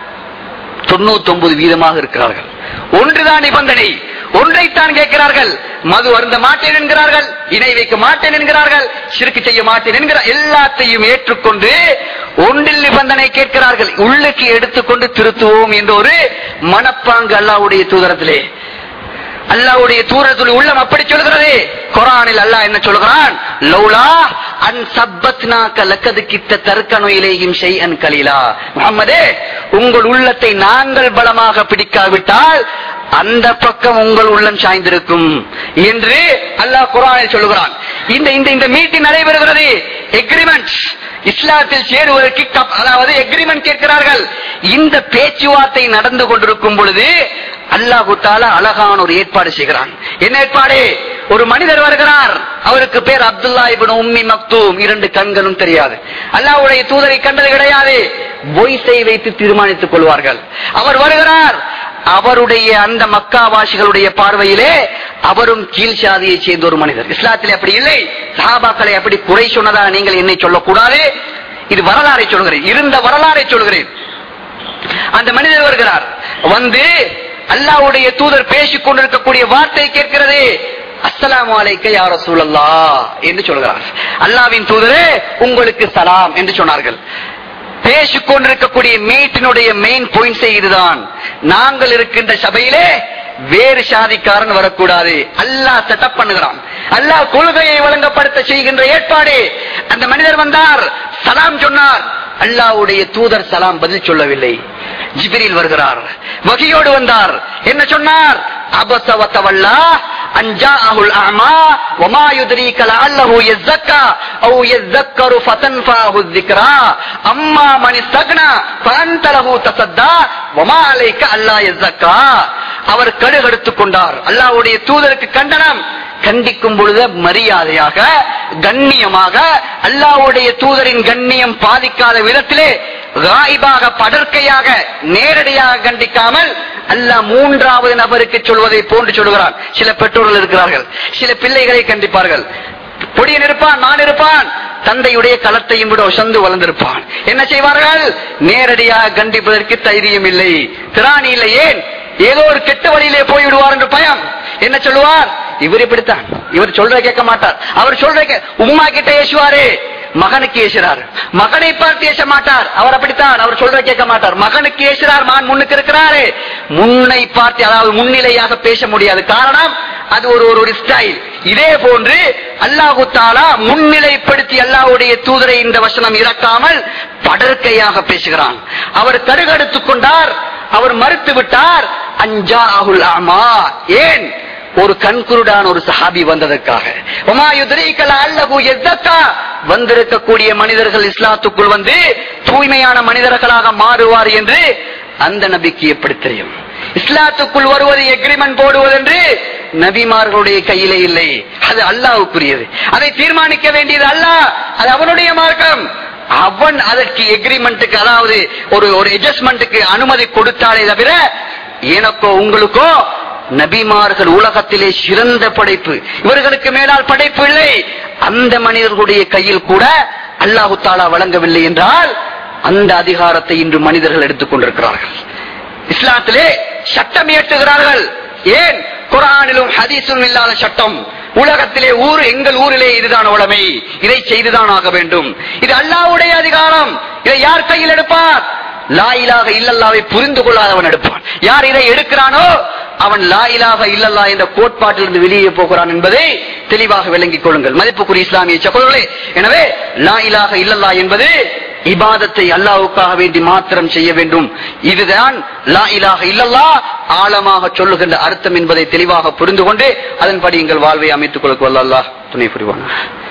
தொண்ணூத்தி வீதமாக இருக்கிறார்கள் ஒன்றுதான் நிபந்தனை ஒன்றைத்தான் கேட்கிறார்கள் மது அருந்த மாட்டேன் என்கிறார்கள் இணை வைக்க மாட்டேன் என்கிறார்கள் சிறுக்கு செய்ய மாட்டேன் என்கிற எல்லாத்தையும் ஏற்றுக்கொண்டு ஒன்றில் நிபந்தனை கேட்கிறார்கள் உள்ளுக்கு எடுத்துக்கொண்டு திருத்துவோம் என்ற ஒரு மனப்பாங்கு அல்லாஹ்வுடைய தூதரத்திலே அல்லாஹ்வுடைய தூரத்துடைய உள்ளம் அப்படி சொல்கிறது குரானில் அல்லாஹ் என்ன சொல்கிறான் லௌலா அன் சப்பத்னாக லக்கது கித்த தர்க்கனு இலையும் செய் அன் கலீலா முகம்மதே உங்கள் உள்ளத்தை நாங்கள் பலமாக பிடிக்காவிட்டால் அந்த பக்கம் உங்கள் உள்ளம் சாய்ந்திருக்கும் என்று அல்லாஹ் குரானில் சொல்லுகிறான் இந்த இந்த இந்த மீட்டிங் நடைபெறுகிறது எக்ரிமெண்ட் இஸ்லாத்தில் சேருவதற்கு கப்- அதாவது எக்ரிமெண்ட் கேட்கிறார்கள் இந்த பேச்சுவார்த்தை நடந்து கொண்டிருக்கும் பொழுது அல்லாஹு தாலா அழகான ஒரு ஏற்பாடு செய்கிறான் என்ன ஏற்பாடு ஒரு மனிதர் வருகிறார் அவருக்கு பேர் அப்துல்லா இப்னு உம்மி மக்தூம் இரண்டு கண்களும் தெரியாது அல்லாஹ்வுடைய தூதரை கண்டது கிடையாது பொய்சை வைத்து தீர்மானித்துக் கொள்வார்கள் அவர் வருகிறார் அவருடைய அந்த மக்காவாசிகளுடைய பார்வையிலே அவரும் கீழ் சாதியை சேர்ந்த ஒரு மனிதர் இஸ்லாத்திலே அப்படி இல்லை சஹாபாக்களை அப்படி குறை சொன்னதா நீங்கள் என்னை சொல்லக்கூடாது இது வரலாறை சொல்கிறேன் இருந்த வரலாறை சொல்கிறேன் அந்த மனிதர் வருகிறார் வந்து அல்லாஹ்வுடைய தூதர் பேசிக் கொண்டிருக்கக்கூடிய வார்த்தை கேட்கிறது அஸ்ஸலாமு அலைக்க யா ரசூலல்லா என்று சொல்கிறார் அல்லாவின் தூதரே உங்களுக்கு சலாம் என்று சொன்னார்கள் பேசிக் கொண்டிருக்கக்கூடிய மீட்டினுடைய மெயின் பாயிண்ட்ஸே இதுதான் நாங்கள் இருக்கின்ற சபையிலே வேறு சாதிக்காரன் வரக்கூடாது அல்லாஹ் செட்டப் பண்ணுகிறான் அல்லாஹ் கொள்கையை வழங்கப்படுத்த செய்கின்ற ஏற்பாடு அந்த மனிதர் வந்தார் சலாம் சொன்னார் அல்லாஹ்வுடைய தூதர் சலாம் பதில் சொல்லவில்லை ஜிப்ரீல் வருகிறார் வகையோடு வந்தார் என்ன சொன்னார் அபச வத்தவல்லா அஞ்சாஹுல் அமா வமா யுத்ரீக லஅல்லஹு யஸக்கா அவு யذكر فتنفعه الذكرى அம்மா மன் இஸ்தக்னா ஃபஅன்த லஹு தஸத்தா வமா அலைக அல்லா யஸக்கா அவர் கடுகடுத்துக் கொண்டார் அல்லாஹ்வுடைய தூதருக்கு கண்டனம் கண்டிக்கும் பொழுது மரியாதையாக கண்ணியமாக அல்லாஹ்வுடைய தூதரின் கண்ணியம் பாதிக்காத விதத்திலே காயிபாக படற்கையாக நேரடியாக கண்டிக்காமல் அல்லாஹ் மூன்றாவது நபருக்கு சொல்வதை போன்று சொல்கிறான் சில பெற்றோர்கள் இருக்கிறார்கள் சில பிள்ளைகளை கண்டிப்பார்கள் பொடியன் இருப்பான் நான் இருப்பான் தந்தையுடைய களத்தையும் விட உசந்து வளர்ந்திருப்பான் என்ன செய்வார்கள் நேரடியாக கண்டிப்பதற்கு தைரியம் இல்லை திராணி இல்லை ஏன் ஏதோ ஒரு கெட்ட வழியிலே போய் விடுவார் என்று பயம் என்ன சொல்லுவார் இவர் இப்படித்தான் இவர் சொல்ற கேட்க மாட்டார் அவர் சொல்ற கே- உம்மா கிட்ட ஏசுவாரே மகனுக்கு ஏசுறார் மகனை பார்த்து ஏச மாட்டார் அவர் அப்படித்தான் அவர் சொல்ற கேட்க மாட்டார் மகனுக்கு ஏசுறார் மான் முன்னுக்கு இருக்கிறாரே முன்னை பார்த்து அதாவது முன்னிலையாக பேச முடியாது காரணம் அது ஒரு ஒரு ஒரு ஸ்டைல் இதே போன்று அல்லாஹு தாலா முன்னிலைப்படுத்தி அல்லாஹ்வுடைய தூதரை இந்த வசனம் இறக்காமல் படற்கையாக பேசுகிறான் அவர் கடுகடுத்துக் கொண்டார் அவர் மறுத்து விட்டார் அஞ்சா அகுல் ஆமா ஏன் ஒரு கண்குருடான ஒரு சஹாபி வந்ததற்காக ஒமா யுத்ரீகல அல்லஹு யஸ்தக்கா வந்திருக்கக்கூடிய மனிதர்கள் இஸ்லாத்துக்குள் வந்து தூய்மையான மனிதர்களாக மாறுவார் என்று அந்த நபிக்கு எப்படி தெரியும் இஸ்லாத்துக்குள் வருவது எக்ரிமெண்ட் போடுவது என்று நபிமார்களுடைய கையிலே இல்லை அது அல்லாஹ்வுக்குரியது அதை தீர்மானிக்க வேண்டியது அல்லாஹ் அது அவனுடைய மார்க்கம் அவன் அதற்கு எக்ரிமெண்ட்டுக்கு அதாவது ஒரு ஒரு அட்ஜஸ்ட்மெண்ட்டுக்கு அனுமதி கொடுத்தாலே தவிர எனக்கோ உங்களுக்கோ நபிமார்கள் உலகத்திலே சிறந்த படைப்பு இவர்களுக்கு மேலால் படைப்பு இல்லை அந்த மனிதர்களுடைய கையில் கூட அல்லாஹு தாலா வழங்கவில்லை என்றால் அந்த அதிகாரத்தை இன்று மனிதர்கள் எடுத்துக் கொண்டிருக்கிறார்கள் இஸ்லாத்திலே சட்டம் இயற்றுகிறார்கள் ஏன் குரானிலும் ஹதீஸும் இல்லாத சட்டம் உலகத்திலே ஊர் எங்கள் ஊரிலே இதுதான் உடைமை இதை செய்துதான் ஆக வேண்டும் இது அல்லாஹ்வுடைய அதிகாரம் இதை யார் கையில் எடுப்பார் லாயிலாக இல்லல்லாவை புரிந்து கொள்ளாதவன் எடுப்பான் யார் இதை எடுக்கிறானோ அவன் லாயிலாக இல்லல்லா என்ற கோட்பாட்டிலிருந்து வெளியே போகிறான் என்பதை தெளிவாக விளங்கிக் கொள்ளுங்கள் மதிப்புக்குரிய இஸ்லாமிய சகோதரர்களே எனவே லாயிலாக இல்லல்லா என்பது இபாதத்தை அல்லாஹ்வுக்காக வேண்டி மாத்திரம் செய்ய வேண்டும் இதுதான் லா இலாஹ இல்லல்லா ஆழமாக சொல்லுகின்ற அர்த்தம் என்பதை தெளிவாக புரிந்து கொண்டு அதன்படி எங்கள் வாழ்வை அமைத்துக் கொள்ள வல்ல அல்லாஹ் துணை புரிவான்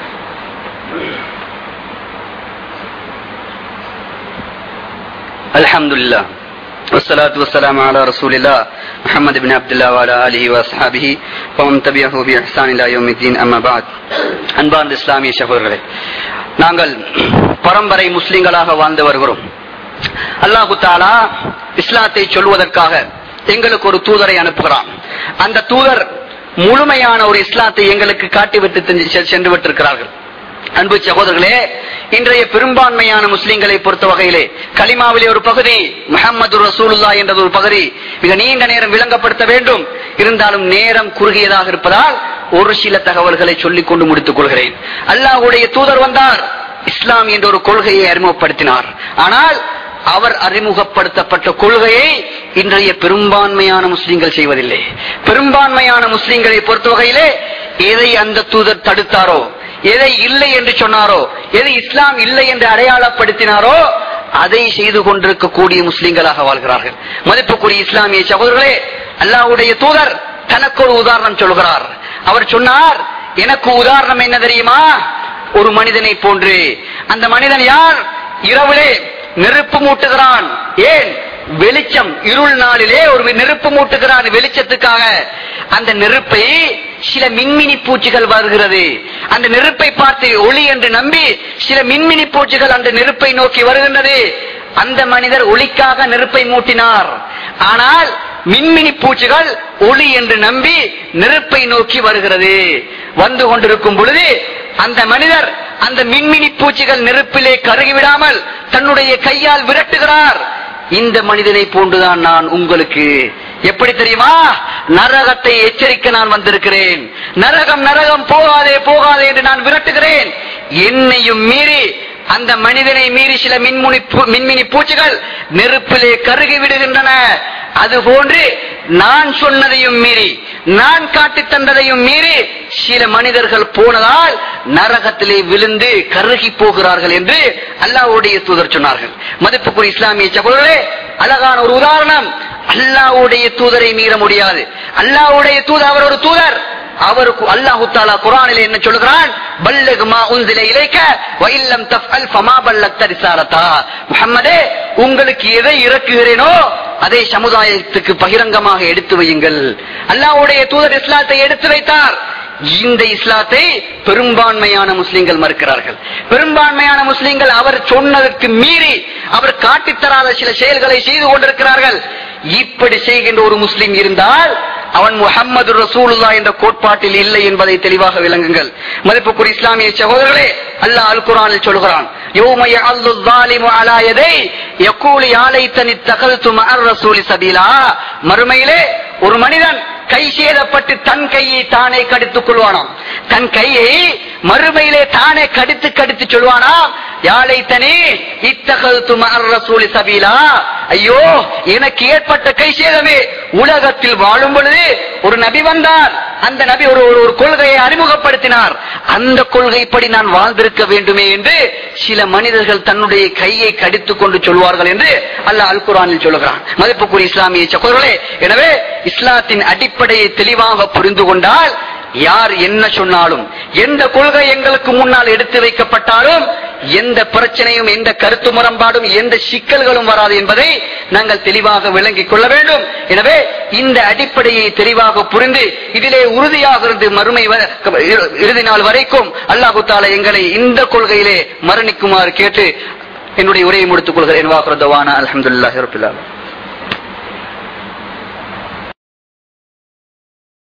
الحمد لله والصلاة والسلام على رسول الله محمد بن عبد الله وعلى آله وأصحابه ومن تبعه بإحسان إلى يوم الدين أما بعد அன்பார்ந்த இஸ்லாமிய சகோதரர்களே நாங்கள் பரம்பரை முஸ்லிம்களாக வாழ்ந்து வருகிறோம் அல்லாஹு தாலா இஸ்லாத்தை சொல்வதற்காக எங்களுக்கு ஒரு தூதரை அனுப்புகிறான் அந்த தூதர் முழுமையான ஒரு இஸ்லாத்தை எங்களுக்கு காட்டிவிட்டு சென்று- சென்று விட்டிருக்கிறார்கள் அன்பு சகோதரர்களே இன்றைய பெரும்பான்மையான முஸ்லிம்களை பொறுத்த வகையிலே கலிமாவிலே ஒரு பகுதி முஹம்மது ரசூலுல்லா என்றது ஒரு பகுதி மிக நீண்ட நேரம் விளங்கப்படுத்த வேண்டும் இருந்தாலும் நேரம் குறுகியதாக இருப்பதால் ஒரு சில தகவல்களை சொல்லிக் கொண்டு முடித்துக் கொள்கிறேன் அல்லாஹ்வுடைய தூதர் வந்தார் இஸ்லாம் என்ற ஒரு கொள்கையை அறிமுகப்படுத்தினார் ஆனால் அவர் அறிமுகப்படுத்தப்பட்ட கொள்கையை இன்றைய பெரும்பான்மையான முஸ்லிம்கள் செய்வதில்லை பெரும்பான்மையான முஸ்லிம்களை பொறுத்த வகையிலே எதை அந்த தூதர் தடுத்தாரோ எதை இல்லை என்று சொன்னாரோ எது இஸ்லாம் இல்லை என்று அடையாளப்படுத்தினாரோ அதை செய்து கொண்டிருக்கக்கூடிய முஸ்லிம்களாக வாழ்கிறார்கள் மதிப்புக்குரிய இஸ்லாமிய சகோதரர்களே அல்லாஹ்வுடைய தூதர் தனக்கு ஒரு உதாரணம் சொல்கிறார் அவர் சொன்னார் எனக்கு உதாரணம் என்ன தெரியுமா ஒரு மனிதனை போன்று அந்த மனிதன் யார் இரவிலே நெருப்பு மூட்டுகிறான் ஏன் வெளிச்சம் இருள் நாளிலே ஒரு நெருப்பு மூட்டுகிறான் வெளிச்சத்துக்காக அந்த நெருப்பை சில மின்மினி பூச்சிகள் வருகிறது அந்த நெருப்பை பார்த்து ஒளி என்று நம்பி சில மின்மினி பூச்சிகள் அந்த நெருப்பை நோக்கி வருகின்றது அந்த மனிதர் ஒளிக்காக நெருப்பை மூட்டினார் ஆனால் மின்மினி பூச்சிகள் ஒளி என்று நம்பி நெருப்பை நோக்கி வருகிறது வந்து கொண்டிருக்கும் பொழுது அந்த மனிதர் அந்த மின்மினி பூச்சிகள் நெருப்பிலே கருகிவிடாமல் தன்னுடைய கையால் விரட்டுகிறார் இந்த மனிதனை போன்றுதான் நான் உங்களுக்கு எப்படி தெரியுமா நரகத்தை எச்சரிக்க நான் வந்திருக்கிறேன் நரகம் நரகம் போகாதே போகாதே என்று நான் விரட்டுகிறேன் என்னையும் மீறி அந்த மனிதனை மீறி சில மின்முனி பூ- மின்மினி பூச்சிகள் நெருப்பிலே கருகி விடுகின்றன அது போன்று நான் சொன்னதையும் மீறி நான் காட்டித் தந்ததையும் மீறி சில மனிதர்கள் போனதால் நரகத்திலே விழுந்து கருகி போகிறார்கள் என்று அல்லாஹ்வுடைய தூதர் சொன்னார்கள் மதிப்புக்குரிய இஸ்லாமிய சகோதரர்களே அழகான ஒரு உதாரணம் அல்லாஹ்வுடைய தூதரை மீற முடியாது அல்லாஹ்வுடைய தூதர் அவர் ஒரு தூதர் அவருக்கு அல்லாஹு தாலா குரானிலே என்ன சொல்லுகிறான் பல்லகு மா உன்சில இலைக்க வயில்லம் தஃஅல் ஃபமா பல்லக்த ரிசாலத்தா முஹம்மதே உங்களுக்கு எதை இறக்குகிறேனோ அதை சமுதாயத்துக்கு பகிரங்கமாக எடுத்து வையுங்கள் அல்லாஹ்வுடைய தூதர் இஸ்லாத்தை எடுத்து வைத்தார் இந்த இஸ்லாத்தை பெரும்பான்மையான முஸ்லிம்கள் மறுக்கிறார்கள் பெரும்பான்மையான முஸ்லிம்கள் அவர் சொன்னதற்கு மீறி அவர் காட்டித் தராத சில செயல்களை செய்து கொண்டிருக்கிறார்கள் இப்படி செய்கின்ற ஒரு முஸ்லிம் இருந்தால் அவன் முஹம்மது ரசூலுல்லா என்ற கோட்பாட்டில் இல்லை என்பதை தெளிவாக விளங்குங்கள் மதிப்புக்குரிய இஸ்லாமிய சகோதரர்களே அல்லாஹ் அல் குரானில் சொல்கிறான் யௌம யஅல்லு ظالم على يدي يقول يا ليتني اتخذت مع الرسول سبيلا மறுமையிலே ஒரு மனிதன் கை சேதப்பட்டு தன் கையை தானே கடித்துக் கொள்வானாம் தன் கையை மறுமையிலே தானே கடித்து கடித்து சொல்வானாம் யாழைத்தனே இத்தகத்து மர் ரசூலி சபீலா ஐயோ எனக்கு ஏற்பட்ட கை சேதமே உலகத்தில் வாழும் பொழுது ஒரு நபி வந்தார் அந்த நபி ஒரு ஒரு- ஒரு கொள்கையை அறிமுகப்படுத்தினார் அந்த கொள்கைப்படி நான் வாழ்ந்திருக்க வேண்டுமே என்று சில மனிதர்கள் தன்னுடைய கையை கடித்துக் கொண்டு சொல்வார்கள் என்று அல்லாஹ் அல் குரானில் சொல்லுகிறான் மதிப்புக்குரிய இஸ்லாமிய சகோதரர்களே எனவே இஸ்லாத்தின் அடிப்படையை தெளிவாக புரிந்து கொண்டால் யார் என்ன சொன்னாலும் எந்த கொள்கை எங்களுக்கு முன்னால் எடுத்து வைக்கப்பட்டாலும் எந்த பிரச்சனையும் எந்த கருத்து முரண்பாடும் எந்த சிக்கல்களும் வராது என்பதை நாங்கள் தெளிவாக விளங்கிக் கொள்ள வேண்டும் எனவே இந்த அடிப்படையை தெளிவாக புரிந்து இதிலே உறுதியாக இருந்து மறுமை வ- இறுதி நாள் வரைக்கும் அல்லாஹு தாலா எங்களை இந்த கொள்கையிலே மரணிக்குமாறு கேட்டு என்னுடைய உரையை முடித்துக் கொள்கிறேன் வாக்குறதவான அலமதுல்லாஹி ரபில்